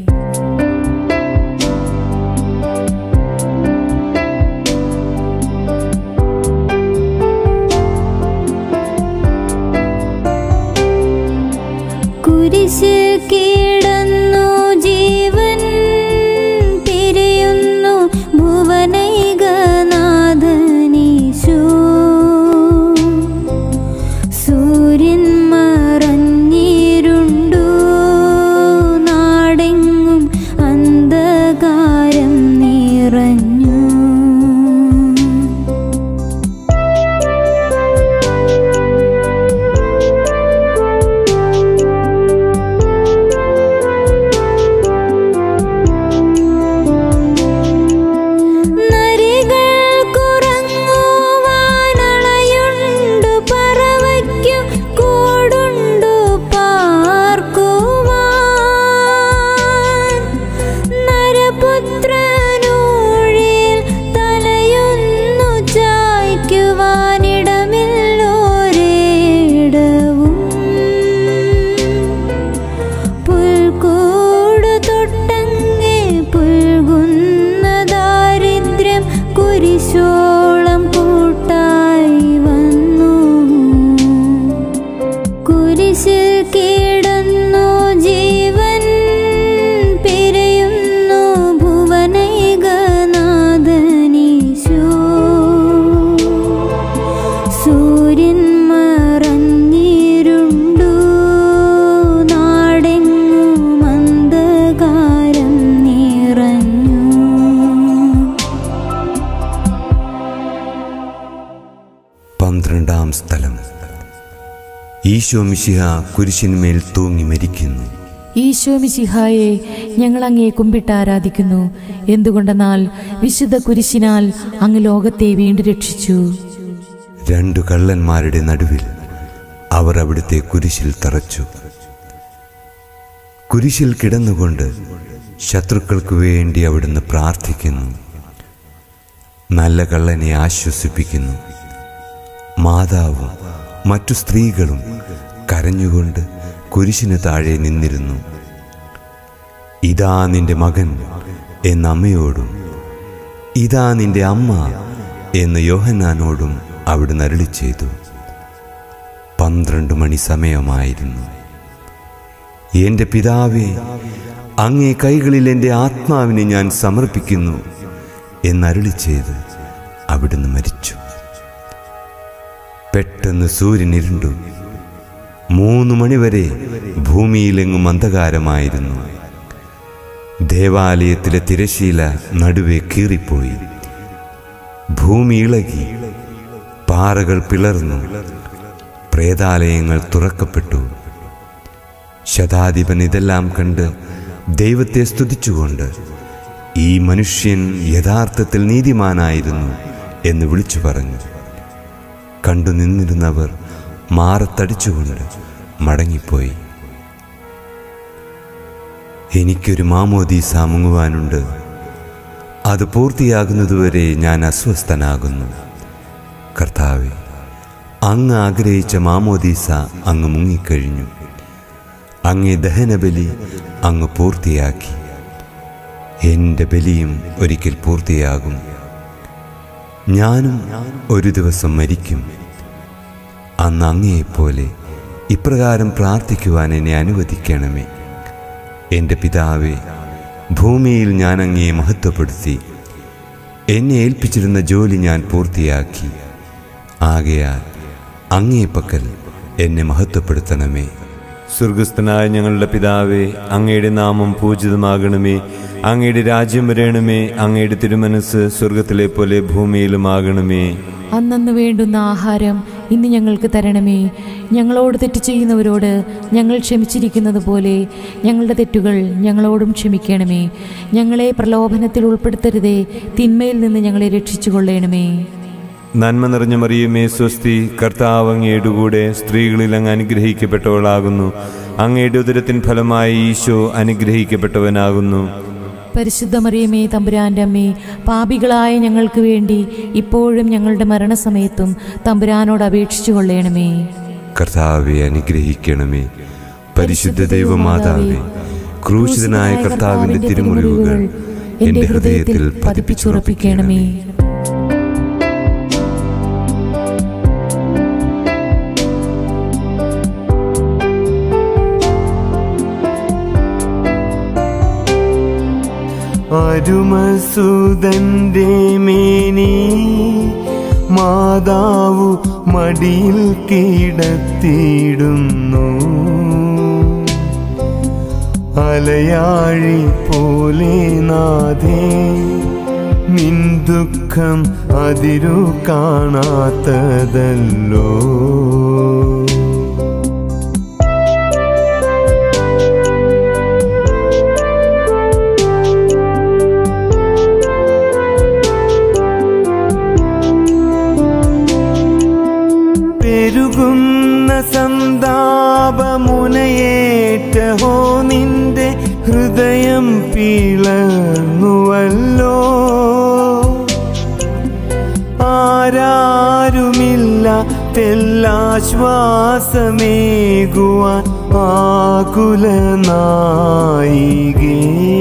കുരിശ് കീടന്നു ജീവൻ തിരയുന്നു ഭുവനൈകനാഥനീശോ സൂര്യൻ മറഞ്ഞിരുണ്ടു നാടെങ്ങും അന്ധകാരം നിറഞ്ഞു നരികൾ കുറങ്ങുവാനളയുണ്ടു പറവയ്ക്കു കൂടുണ്ടു പാർക്കുവാൻ നരപുത്രനൂഴിൽ തലയൊന്നു ചായ്ക്കുവാനിടമില്ലോരേടവും പുൽക്കൂട് തൊട്ടങ്ങേ പുൽകുന്ന ദാരിദ്ര്യം കുരിശോളം കൂട്ടായി വന്നു കുരിശിൽ കിടന്നു ജീവൻ പിരയുന്നു ഭുവനൈകനാഥനീശോ സൂര്യൻ മറഞ്ഞിരുണ്ടു നാടെങ്ങും അന്ധകാരം നിറഞ്ഞു പന്ത്രണ്ടാം സ്ഥലം ഈശോ മിശിഹ കുരിശിന്മേൽ തൂങ്ങി മരിക്കുന്നു ഈശോ മിശിഹായെ ഞങ്ങൾ അങ്ങേ കുമ്പിട്ട് ആരാധിക്കുന്നു എന്തുകൊണ്ടെന്നാൽ വിശുദ്ധ കുരിശിനാൽ അങ്ങ് ലോകത്തെ വീണ്ടും രക്ഷിച്ചു രണ്ടു കള്ളന്മാരുടെ നടുവിൽ അവർ അവിടുത്തെ കുരിശിൽ തറച്ചു കുരിശിൽ കിടന്നുകൊണ്ട് ശത്രുക്കൾക്ക് വേണ്ടി അവിടുന്ന് പ്രാർത്ഥിക്കുന്നു നല്ല കള്ളനെ ആശ്വസിപ്പിക്കുന്നു മാതാവും മറ്റു സ്ത്രീകളും കരഞ്ഞുകൊണ്ട് കുരിശിന് താഴെ നിന്നിരുന്നു ഇതാ നിന്റെ മകൻ എന്ന അമ്മയോടും ഇതാ നിന്റെ അമ്മ എന്ന് യോഹന്നാനോടും അവിടുന്ന് അരുളി ചെയ്തു പന്ത്രണ്ട് മണി സമയമായിരുന്നു എന്റെ പിതാവേ അങ്ങേ കൈകളിൽ എൻ്റെ ആത്മാവിനെ ഞാൻ സമർപ്പിക്കുന്നു എന്നരുളി ചെയ്ത് അവിടുന്ന് മരിച്ചു പെട്ടെന്ന് സൂര്യൻ ഇരുണ്ടു മൂന്ന് മണിവരെ ഭൂമിയിലെങ്ങും അന്ധകാരമായിരുന്നു ദേവാലയത്തിലെ തിരശീല നടുവെ കീറിപ്പോയി ഭൂമി ഇളകി പാറകൾ പിളർന്നു പ്രേതാലയങ്ങൾ തുറക്കപ്പെട്ടു ശതാധിപൻ ഇതെല്ലാം കണ്ട് ദൈവത്തെ സ്തുതിച്ചുകൊണ്ട് ഈ മനുഷ്യൻ യഥാർത്ഥത്തിൽ നീതിമാനായിരുന്നു എന്ന് വിളിച്ചു പറഞ്ഞു കണ്ടു നിന്നിരുന്നവർ മാറത്തടിച്ചുകൊണ്ട് മടങ്ങിപ്പോയി എനിക്കൊരു മാമോദീസ മുങ്ങുവാനുണ്ട് അത് പൂർത്തിയാകുന്നതുവരെ ഞാൻ അസ്വസ്ഥനാകുന്നു കർത്താവെ അങ്ങ് ആഗ്രഹിച്ച മാമോദീസ അങ്ങ് മുങ്ങിക്കഴിഞ്ഞു അങ്ങേ ദഹനബലി അങ്ങ് പൂർത്തിയാക്കി എൻ്റെ ബലിയും ഒരിക്കൽ പൂർത്തിയാകും ഞാനും ഒരു ദിവസം മരിക്കും അന്ന് അങ്ങയെപ്പോലെ ഇപ്രകാരം പ്രാർത്ഥിക്കുവാൻ എന്നെ അനുവദിക്കണമേ എൻ്റെ പിതാവേ ഭൂമിയിൽ ഞാൻ അങ്ങയെ മഹത്വപ്പെടുത്തി എന്നെ ഏൽപ്പിച്ചിരുന്ന ജോലി ഞാൻ പൂർത്തിയാക്കി ആകയാൽ അങ്ങേ പക്കൽ എന്നെ മഹത്വപ്പെടുത്തണമേ സ്വർഗസ്ഥനായ ഞങ്ങളുടെ പിതാവേ അങ്ങയുടെ നാമം പൂജിതമാകണമേ അങ്ങയുടെ രാജ്യം വരേണമേ അങ്ങയുടെ തിരുമനസ് സ്വർഗത്തിലെ പോലെ ഭൂമിയിലുമാകണമേ അന്നന്ന് വേണ്ടുന്ന ആഹാരം ഇന്ന് ഞങ്ങൾക്ക് തരണമേ ഞങ്ങളോട് തെറ്റ് ചെയ്യുന്നവരോട് ഞങ്ങൾ ക്ഷമിച്ചിരിക്കുന്നത് പോലെ ഞങ്ങളുടെ തെറ്റുകൾ ഞങ്ങളോടും ക്ഷമിക്കണമേ ഞങ്ങളെ പ്രലോഭനത്തിൽ ഉൾപ്പെടുത്തരുതേ തിന്മയിൽ നിന്ന് ഞങ്ങളെ രക്ഷിച്ചു കൊള്ളണമേ നന്മ നിറഞ്ഞ മറിയുമേ സ്വസ്തി കർത്താവ് അങ്ങയുടെ കൂടെ സ്ത്രീകളിൽ അങ്ങ് അനുഗ്രഹിക്കപ്പെട്ടവളാകുന്നു അങ്ങയുടെ ഉദരത്തിൻ ഫലമായി ഈശോ അനുഗ്രഹിക്കപ്പെട്ടവനാകുന്നു പരിശുദ്ധ മറിയമേ തമ്പുരാൻ്റെ അമ്മേ പാപികളായ ഞങ്ങൾക്ക് വേണ്ടി ഇപ്പോഴും ഞങ്ങളുടെ മരണസമയത്തും തമ്പുരാനോട് അപേക്ഷിച്ചു കൊള്ളണമേ കർത്താവെ അനുഗ്രഹിക്കണമേ പരിശുദ്ധ ദൈവമാതാവേ ക്രൂശിതനായ കർത്താവിന്റെ തിരുമുറിവുകൾ എന്റെ ഹൃദയത്തിൽ പതിപ്പിച്ചുറപ്പിക്കണമേ അരുമസുതന്റെ മേനി മാതാവു മടിയിൽ കിടത്തിയിടുന്നു അലയാഴി പോലെ നാഥേ നിൻ ദുഃഖം അതിരു കാണാത്തതല്ലോ പെരുകുന്ന സന്താപമുനയേറ്റഹോ നിന്റെ ഹൃദയം പിളർന്നുവല്ലോ ആരാരുമില്ല തെല്ലാശ്വാസമേകുവാൻ ആകുലനായികേ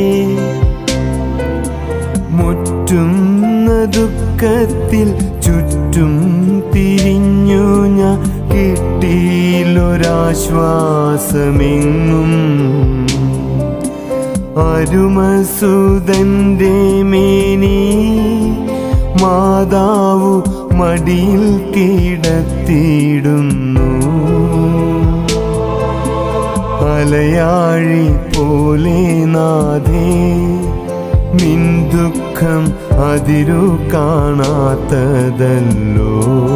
മുറ്റുന്ന ദുഃഖത്തിൽ ചുറ്റും തിരിഞ്ഞു ഞാൻ കിട്ടിയിലൊരാശ്വാസമെങ്ങും അരുമസുതന്റെ മേനി മാതാവു മടിയിൽ കിടത്തിയിടുന്നു അലയാഴി പോലെ നാഥേ നിൻ ദുഃഖം അതിരു കാണാത്തതല്ലോ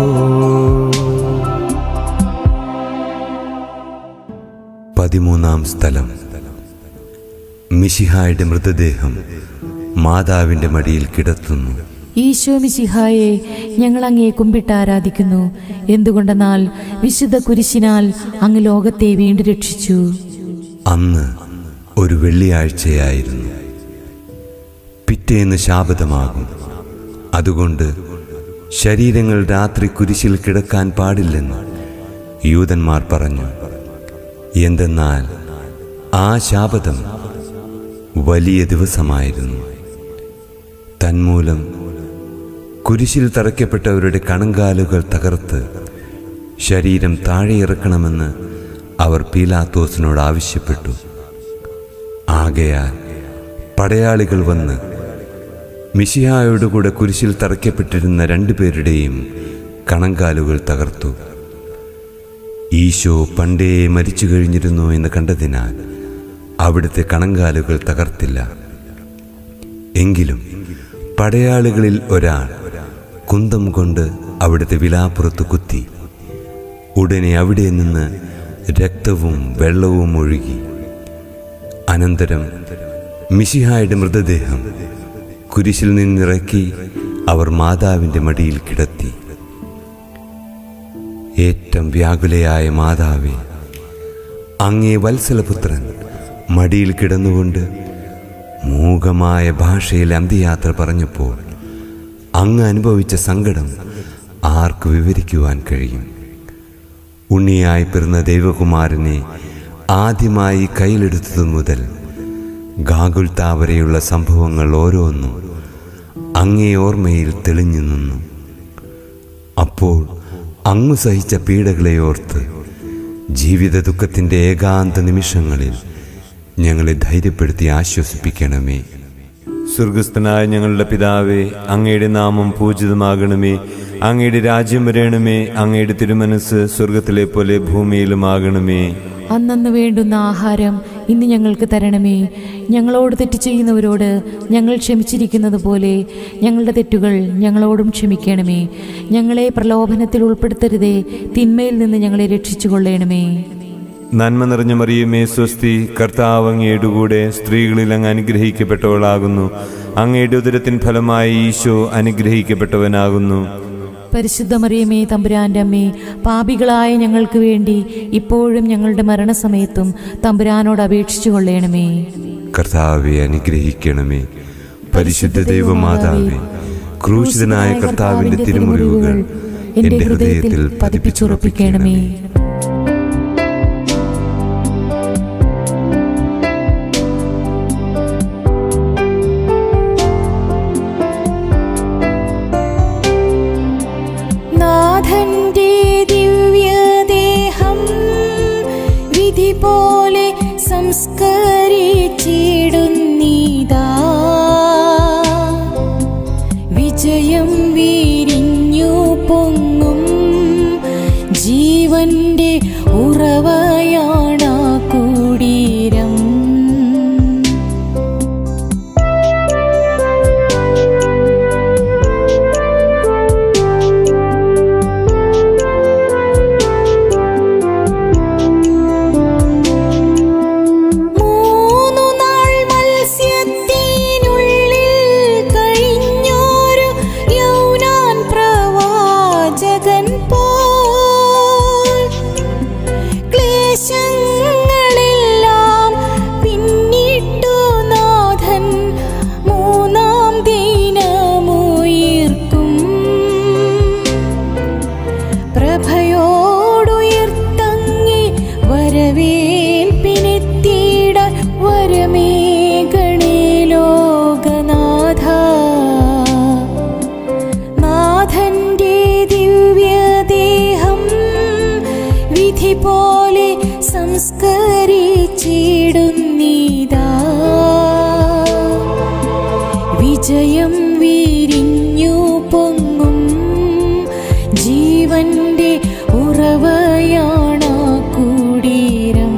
പതിമൂന്നാം സ്ഥലം മിശിഹായുടെ മൃതദേഹം മാതാവിന്റെ മടിയിൽ കിടത്തുന്നു ഈശോ മിശിഹായെ ഞങ്ങൾ അങ്ങേ കുമ്പിട്ട് ആരാധിക്കുന്നു എന്തുകൊണ്ടെന്നാൽ വിശുദ്ധ കുരിശിനാൽ അങ്ങ് ലോകത്തെ വീണ്ടും രക്ഷിച്ചു അന്ന് ഒരു വെള്ളിയാഴ്ചയായിരുന്നു പിറ്റേന്ന് ശാപതമാകും അതുകൊണ്ട് ശരീരങ്ങൾ രാത്രി കുരിശിൽ കിടക്കാൻ പാടില്ലെന്ന് യൂതന്മാർ പറഞ്ഞു എന്തെന്നാൽ ആ ശാപതം വലിയ ദിവസമായിരുന്നു തന്മൂലം കുരിശിൽ തറയ്ക്കപ്പെട്ടവരുടെ കണങ്കാലുകൾ തകർത്ത് ശരീരം താഴെ ഇറക്കണമെന്ന് അവർ പീലാത്തോസിനോട് ആവശ്യപ്പെട്ടു ആകയാൽ പടയാളികൾ വന്ന് മിശിഹായോട് കൂടെ കുരിശിൽ തറയ്ക്കപ്പെട്ടിരുന്ന രണ്ടുപേരുടെയും കണങ്കാലുകൾ തകർത്തു ഈശോ പണ്ടേ മരിച്ചു കഴിഞ്ഞിരുന്നു എന്ന് കണ്ടതിനാൽ അവിടുത്തെ കണങ്കാലുകൾ തകർത്തില്ല എങ്കിലും പടയാളികളിൽ ഒരാൾ കുന്തം കൊണ്ട് അവിടുത്തെ വിലാപ്പുറത്ത് കുത്തി ഉടനെ അവിടെ നിന്ന് രക്തവും വെള്ളവും ഒഴുകി അനന്തരം മിശിഹായുടെ മൃതദേഹം കുരിശിൽ നിന്നിറക്കി അവർ മാതാവിൻ്റെ മടിയിൽ കിടത്തി ഏറ്റവും വ്യാകുലയായ മാതാവേ അങ്ങേ വത്സലപുത്രൻ മടിയിൽ കിടന്നുകൊണ്ട് മൂകമായ ഭാഷയിൽ അന്ത്യയാത്ര പറഞ്ഞപ്പോൾ അങ്ങ് അനുഭവിച്ച സങ്കടം ആർക്ക് വിവരിക്കുവാൻ കഴിയും ഉണ്ണിയായി പിറന്ന ദൈവകുമാരനെ ആദ്യമായി കയ്യിലെടുത്തതു മുതൽ ഗാഗുൽത്ത വരെയുള്ള സംഭവങ്ങൾ ഓരോന്നും അങ്ങേ ഓർമ്മയിൽ തെളിഞ്ഞു നിന്നു അപ്പോൾ അങ്ങ് സഹിച്ച പീഡകളെ ഓർത്ത് ജീവിത ദുഃഖത്തിൻ്റെ ഏകാന്ത നിമിഷങ്ങളിൽ ഞങ്ങളെ ധൈര്യപ്പെടുത്തി ആശ്വസിപ്പിക്കണമേ സ്വർഗസ്ഥനായ ഞങ്ങളുടെ പിതാവേ അങ്ങയുടെ നാമം പൂജിതമാകണമേ അങ്ങയുടെ രാജ്യം വരേണമേ അങ്ങയുടെ തിരുമനസ് സ്വർഗത്തിലെ പോലെ ഭൂമിയിലുമാകണമേ അന്നന്ന് വേണ്ടുന്ന ആഹാരം ഇന്ന് ഞങ്ങൾക്ക് തരണമേ ഞങ്ങളോട് തെറ്റ് ചെയ്യുന്നവരോട് ഞങ്ങൾ ക്ഷമിച്ചിരിക്കുന്നത് പോലെ ഞങ്ങളുടെ തെറ്റുകൾ ഞങ്ങളോടും ക്ഷമിക്കണമേ ഞങ്ങളെ പ്രലോഭനത്തിൽ ഉൾപ്പെടുത്തരുതേ തിന്മയിൽ നിന്ന് ഞങ്ങളെ രക്ഷിച്ചു കൊള്ളണമേ നന്മ നിറഞ്ഞ മറിയമേ സ്വസ്തി കർത്താവ് അങ്ങയുടെ കൂടെ സ്ത്രീകളിൽ അങ്ങ് അനുഗ്രഹിക്കപ്പെട്ടവളാകുന്നു അങ്ങയുടെ ഉദരത്തിൻ ഫലമായി ഈശോ അനുഗ്രഹിക്കപ്പെട്ടവനാകുന്നു പരിശുദ്ധ മറിയമേ തമ്പുരാൻ്റെ അമ്മേ പാപികളായ ഞങ്ങൾക്ക് വേണ്ടി ഇപ്പോഴും ഞങ്ങളുടെ മരണസമയത്തും തമ്പുരാനോട് അപേക്ഷിച്ചു കൊള്ളണമേ കർത്താവെ അനുഗ്രഹിക്കണമേ പരിശുദ്ധ ദൈവമാതാവേ ക്രൂശിതനായ കർത്താവിന്റെ തിരുമുറിവുകൾ എന്റെ ഹൃദയത്തിൽ പതിപ്പിച്ചുറപ്പിക്കണമേ നാഥന്റെ ദിവ്യദേഹം വിധി പോലെ സംസ്കരിച്ചിടുന്നീതാ വിജയം വീരിഞ്ഞു പൊങ്ങും ജീവന്റെ ഉറവയാണ കുടീരം മൂന്നു നാൾ മത്സ്യത്തിനുള്ളിൽ കഴിഞ്ഞോരു യൗനാൻ പ്രവാചകൻ പോൽ ക്ലേശങ്ങളെല്ലാം പിന്നിട്ടു നാഥൻ മൂന്നാം ദിനമുയർക്കും പ്രഭയോടുയർത്തങ്ങി വരവേൽപ്പിനെത്തിയിട വരമേകണേ ലോകനാഥ നാഥന്റെ ദിവ്യദേഹം വിധി പോലെ സംസ്കരിച്ചിടുന്നീതാ വിജയം വീരിഞ്ഞു പൊങ്ങും ജീവന്റെ ഉറവയാണ കുടീരം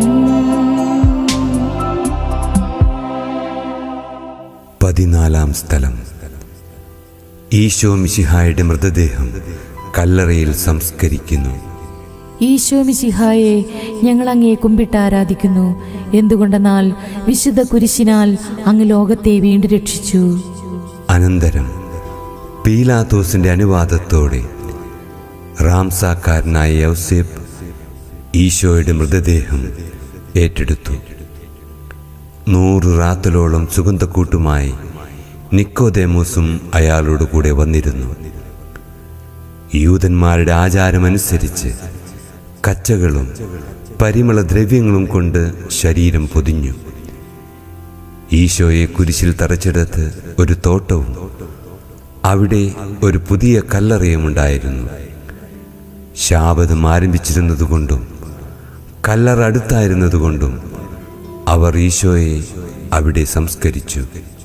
പതിനാലാം സ്ഥലം ഈശോ മിശിഹായുടെ മൃതദേഹം കല്ലറയിൽ സംസ്കരിക്കുന്നു ഈശോ മിശിഹായെ ഞങ്ങൾ അങ്ങേ കുമ്പിട്ട് ആരാധിക്കുന്നു എന്തുകൊണ്ടെന്നാൽ വിശുദ്ധ കുരിശിനാൽ അങ്ങ് ലോകത്തെ വീണ്ടും രക്ഷിച്ചു അനന്തരം പീലാത്തോസിന്റെ അനുവാദത്തോടെ റാംസാക്കാരനായ യൗസേപ്പ് ഈശോയുടെ മൃതദേഹം ഏറ്റെടുത്തു നൂറ് റാത്തലോളം സുഗന്ധക്കൂട്ടുമായി നിക്കോദേമോസും അയാളോട് കൂടെ വന്നിരുന്നു യൂതന്മാരുടെ ആചാരമനുസരിച്ച് കച്ചകളും പരിമള ദ്രവ്യങ്ങളും കൊണ്ട് ശരീരം പൊതിഞ്ഞു ഈശോയെ കുരിശിൽ തറച്ചെടുത്ത് ഒരു തോട്ടവും അവിടെ ഒരു പുതിയ കല്ലറയുമുണ്ടായിരുന്നു ശാപതം ആരംഭിച്ചിരുന്നതുകൊണ്ടും കല്ലറ അടുത്തായിരുന്നതുകൊണ്ടും അവർ ഈശോയെ അവിടെ സംസ്കരിച്ചു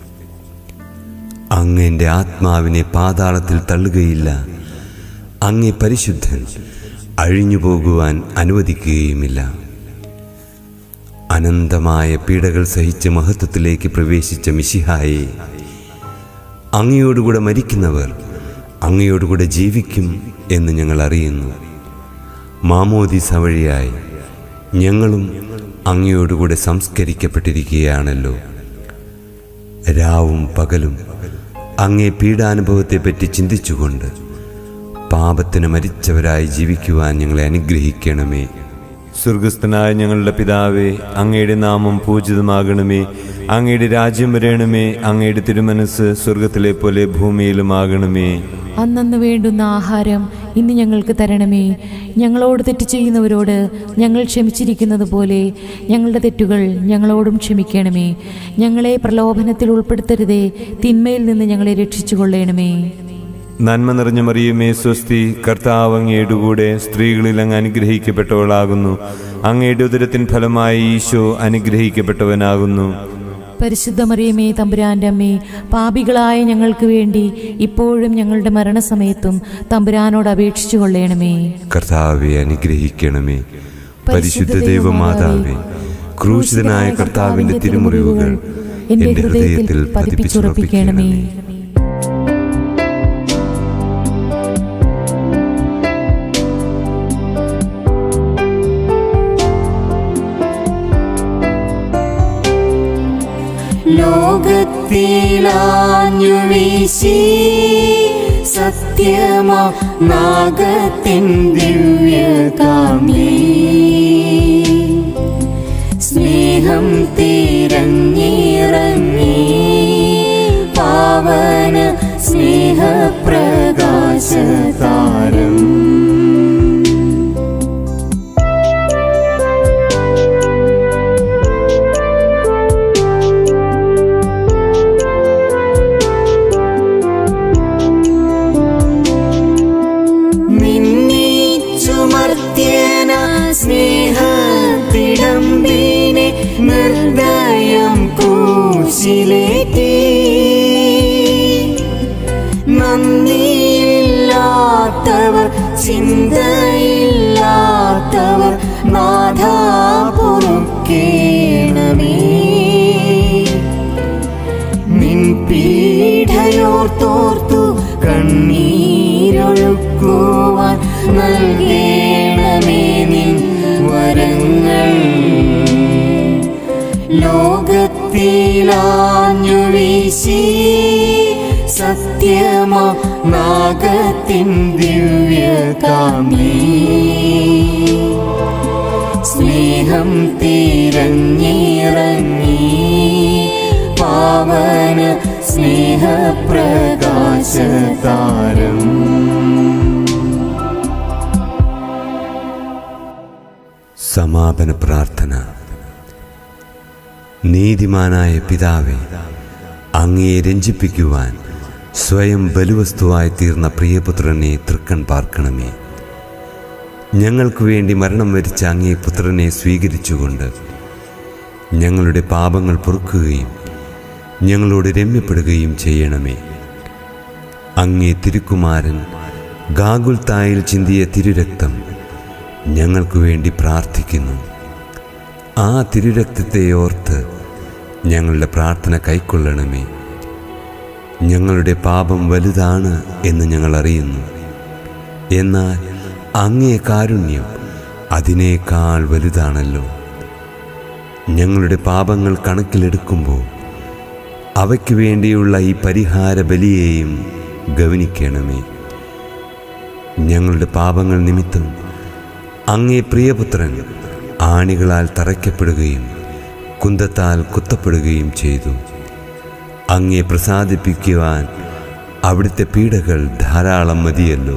അങ്ങ് എൻ്റെ ആത്മാവിനെ പാതാളത്തിൽ തള്ളുകയില്ല അങ്ങേ പരിശുദ്ധൻ അഴിഞ്ഞു പോകുവാൻ അനുവദിക്കുകയുമില്ല അനന്തമായ പീഡകൾ സഹിച്ച് മഹത്വത്തിലേക്ക് പ്രവേശിച്ച മിശിഹായെ അങ്ങയോടുകൂടെ മരിക്കുന്നവർ അങ്ങയോടുകൂടെ ജീവിക്കും എന്ന് ഞങ്ങൾ അറിയുന്നു മാമോദിസ വഴിയായി ഞങ്ങളും അങ്ങയോടുകൂടെ സംസ്കരിക്കപ്പെട്ടിരിക്കുകയാണല്ലോ രാവും പകലും അങ്ങേ പീഡാനുഭവത്തെപ്പറ്റി ചിന്തിച്ചുകൊണ്ട് പാപത്തിന് മരിച്ചവരായി ജീവിക്കുവാൻ ഞങ്ങളെ അനുഗ്രഹിക്കണമേ സ്വർഗസ്ഥനായ ഞങ്ങളുടെ പിതാവേ അങ്ങയുടെ നാമം പൂജിതമാകണമേ അങ്ങയുടെ രാജ്യം വരണമേ അങ്ങയുടെ തിരുമനസ് സ്വർഗത്തിലെ പോലെ ഭൂമിയിലുമാകണമേ അന്നന്ന് വേണ്ടുന്ന ആഹാരം ഇന്ന് ഞങ്ങൾക്ക് തരണമേ ഞങ്ങളോട് തെറ്റ് ചെയ്യുന്നവരോട് ഞങ്ങൾ ക്ഷമിച്ചിരിക്കുന്നത് പോലെ ഞങ്ങളുടെ തെറ്റുകൾ ഞങ്ങളോടും ക്ഷമിക്കണമേ ഞങ്ങളെ പ്രലോഭനത്തിൽ ഉൾപ്പെടുത്തരുതേ തിന്മയിൽ നിന്ന് ഞങ്ങളെ രക്ഷിച്ചു കൊള്ളണമേ നന്മ നിറഞ്ഞ മറിയുമേ സ്വസ്തി കർത്താവ് അങ്ങയുടെ കൂടെ സ്ത്രീകളിൽ അങ്ങ് അനുഗ്രഹിക്കപ്പെട്ടവളാകുന്നു അങ്ങയുടെ ഉദരത്തിൻ ഫലമായി ഈശോ അനുഗ്രഹിക്കപ്പെട്ടവനാകുന്നു പരിശുദ്ധ മറിയമേ തമ്പുരാൻ്റെ അമ്മേ പാപികളായ ഞങ്ങൾക്ക് വേണ്ടി ഇപ്പോഴും ഞങ്ങളുടെ മരണസമയത്തും തമ്പുരാനോട് അപേക്ഷിച്ചു കൊള്ളണമേ കർത്താവെ അനുഗ്രഹിക്കണമേ പരിശുദ്ധ ദൈവമാതാവേ ക്രൂശിതനായ കർത്താവിന്റെ തിരുമുറിവുകൾ എന്റെ ഹൃദയത്തിൽ പതിപ്പിച്ചുറപ്പിക്കണമേ ലോകത്തിലാഞ്ഞു വീശി സത്യമാ നാഗത്തിൻ ദിവ്യകാമ്യേ സ്നേഹം തിരഞ്ഞിറങ്ങി പാവന സ്നേഹപ്രകാശതാരം നിന്നെ ചുമർത്തിയന സ്നേഹത്തിടമ്പിനെ നിർദ്ദയം കൂശിലേറ്റി നന്ദിയില്ലാത്തവർ ചിന്തയില്ലാത്തവർ നാഥാ പൊറുക്കേണമേ നിൻ പീഠയോർത്തോർത്തു കണ്ണീരൊഴുക്കുവാൻ നൽകേണമേ നിൻ വരങ്ങൾ ലോകത്തിലാഞ്ഞു വീശി സത്യമോ നാഗത്തിൻ ദിവ്യകാമേ സ്നേഹം തിരഞ്ഞിറങ്ങി പാവന സ്നേഹപ്രകാശതാരം സമാപന പ്രാർത്ഥന നീതിമാനായ പിതാവേ അങ്ങയെ രഞ്ജിപ്പിക്കുവാൻ സ്വയം ബലുവസ്തുവായി തീർന്ന പ്രിയപുത്രനെ തൃക്കൺ പാർക്കണമേ ഞങ്ങൾക്ക് വേണ്ടി മരണം വരിച്ച അങ്ങേ പുത്രനെ സ്വീകരിച്ചുകൊണ്ട് ഞങ്ങളുടെ പാപങ്ങൾ പൊറുക്കുകയും ഞങ്ങളോട് രമ്യപ്പെടുകയും ചെയ്യണമേ അങ്ങേ തിരുക്കുമാരൻ ഗാഗുൽത്തായിൽ ചിന്തിയ തിരുരക്തം ഞങ്ങൾക്ക് വേണ്ടി പ്രാർത്ഥിക്കുന്നു ആ തിരുരക്തത്തെ ഓർത്ത് ഞങ്ങളുടെ പ്രാർത്ഥന കൈക്കൊള്ളണമേ ഞങ്ങളുടെ പാപം വലുതാണ് എന്ന് ഞങ്ങൾ അറിയുന്നു എന്നാൽ അങ്ങേ കാരുണ്യം അതിനേക്കാൾ വലുതാണല്ലോ ഞങ്ങളുടെ പാപങ്ങൾ കണക്കിലെടുക്കുമ്പോൾ അവയ്ക്ക് വേണ്ടിയുള്ള ഈ പരിഹാര ബലിയെയും ഗവനിക്കണമേ ഞങ്ങളുടെ പാപങ്ങൾ നിമിത്തം അങ്ങേ പ്രിയപുത്രൻ ആണികളാൽ തറയ്ക്കപ്പെടുകയും കുന്തത്താൽ കുത്തപ്പെടുകയും ചെയ്തു അങ്ങേ പ്രസാദിപ്പിക്കുവാൻ അവിടുത്തെ പീഡകൾ ധാരാളം മതിയല്ലോ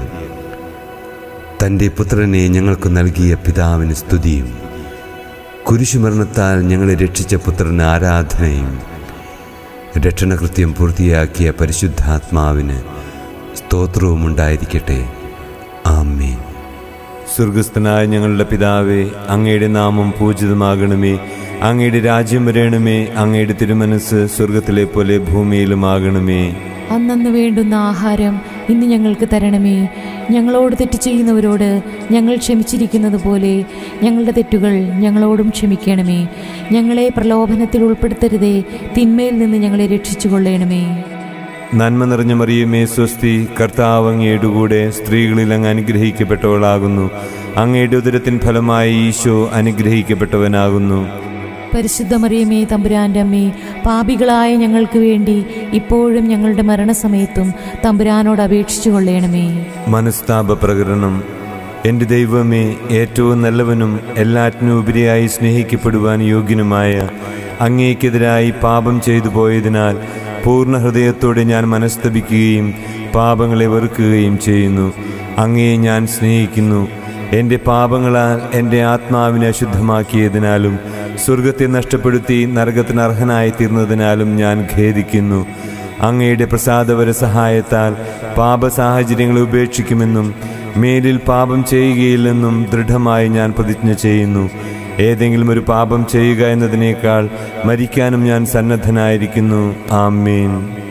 തൻ്റെ പുത്രനെ ഞങ്ങൾക്ക് നൽകിയ പിതാവിന് സ്തുതിയും കുരിശുമരണത്താൽ ഞങ്ങളെ രക്ഷിച്ച പുത്രന് ആരാധനയും രക്ഷണകൃത്യം പൂർത്തിയാക്കിയ പരിശുദ്ധാത്മാവിന് സ്തോത്രവും ഉണ്ടായിരിക്കട്ടെ ആമേൻ സ്വർഗസ്ഥനായ ഞങ്ങളുടെ പിതാവേ അങ്ങയുടെ നാമം പൂജിതമാകണമേ അങ്ങയുടെ രാജ്യം വരേണമേ അങ്ങയുടെ തിരുമനസ് സ്വർഗത്തിലെ പോലെ ഭൂമിയിലുമാകണമേ അന്നന്ന് വേണ്ടുന്ന ആഹാരം ഇന്ന് ഞങ്ങൾക്ക് തരണമേ ഞങ്ങളോട് തെറ്റ് ചെയ്യുന്നവരോട് ഞങ്ങൾ ക്ഷമിച്ചിരിക്കുന്നത് പോലെ ഞങ്ങളുടെ തെറ്റുകൾ ഞങ്ങളോടും ക്ഷമിക്കണമേ ഞങ്ങളെ പ്രലോഭനത്തിൽ ഉൾപ്പെടുത്തരുതേ തിന്മയിൽ നിന്ന് ഞങ്ങളെ രക്ഷിച്ചു കൊള്ളണമേ നന്മ നിറഞ്ഞ മറിയമേ സ്വസ്തി കർത്താവ് അങ്ങയുടെ കൂടെ സ്ത്രീകളിൽ അങ്ങ് അനുഗ്രഹിക്കപ്പെട്ടവളാകുന്നു അങ്ങയുടെ ഉദരത്തിൻ ഫലമായി ഈശോ അനുഗ്രഹിക്കപ്പെട്ടവനാകുന്നു പരിശുദ്ധ മറിയമേ തമ്പുരാൻ്റെ അമ്മേ പാപികളായ ഞങ്ങൾക്ക് വേണ്ടി ഇപ്പോഴും ഞങ്ങളുടെ മരണസമയത്തും തമ്പുരാനോട് അപേക്ഷിച്ചു കൊള്ളണമേ മനസ്താപ പ്രകടനം എൻ്റെ ദൈവമേ ഏറ്റവും നല്ലവനും എല്ലാറ്റിനും ഉപരിയായി സ്നേഹിക്കപ്പെടുവാൻ യോഗ്യനുമായ അങ്ങേക്കെതിരായി പാപം ചെയ്തു പോയതിനാൽ പൂർണ്ണ ഹൃദയത്തോടെ ഞാൻ മനസ്തപിക്കുകയും പാപങ്ങളെ വെറുക്കുകയും ചെയ്യുന്നു അങ്ങയെ ഞാൻ സ്നേഹിക്കുന്നു എൻ്റെ പാപങ്ങളാൽ എൻ്റെ ആത്മാവിനെ അശുദ്ധമാക്കിയതിനാലും സ്വർഗത്തെ നഷ്ടപ്പെടുത്തി നരകത്തിന് അർഹനായി തീർന്നതിനാലും ഞാൻ ഖേദിക്കുന്നു അങ്ങയുടെ പ്രസാദപര സഹായത്താൽ പാപ സാഹചര്യങ്ങളെ ഉപേക്ഷിക്കുമെന്നും മേലിൽ പാപം ചെയ്യുകയില്ലെന്നും ദൃഢമായി ഞാൻ പ്രതിജ്ഞ ചെയ്യുന്നു ഏതെങ്കിലും ഒരു പാപം ചെയ്യുക എന്നതിനേക്കാൾ മരിക്കാനും ഞാൻ സന്നദ്ധനായിരിക്കുന്നു ആമേൻ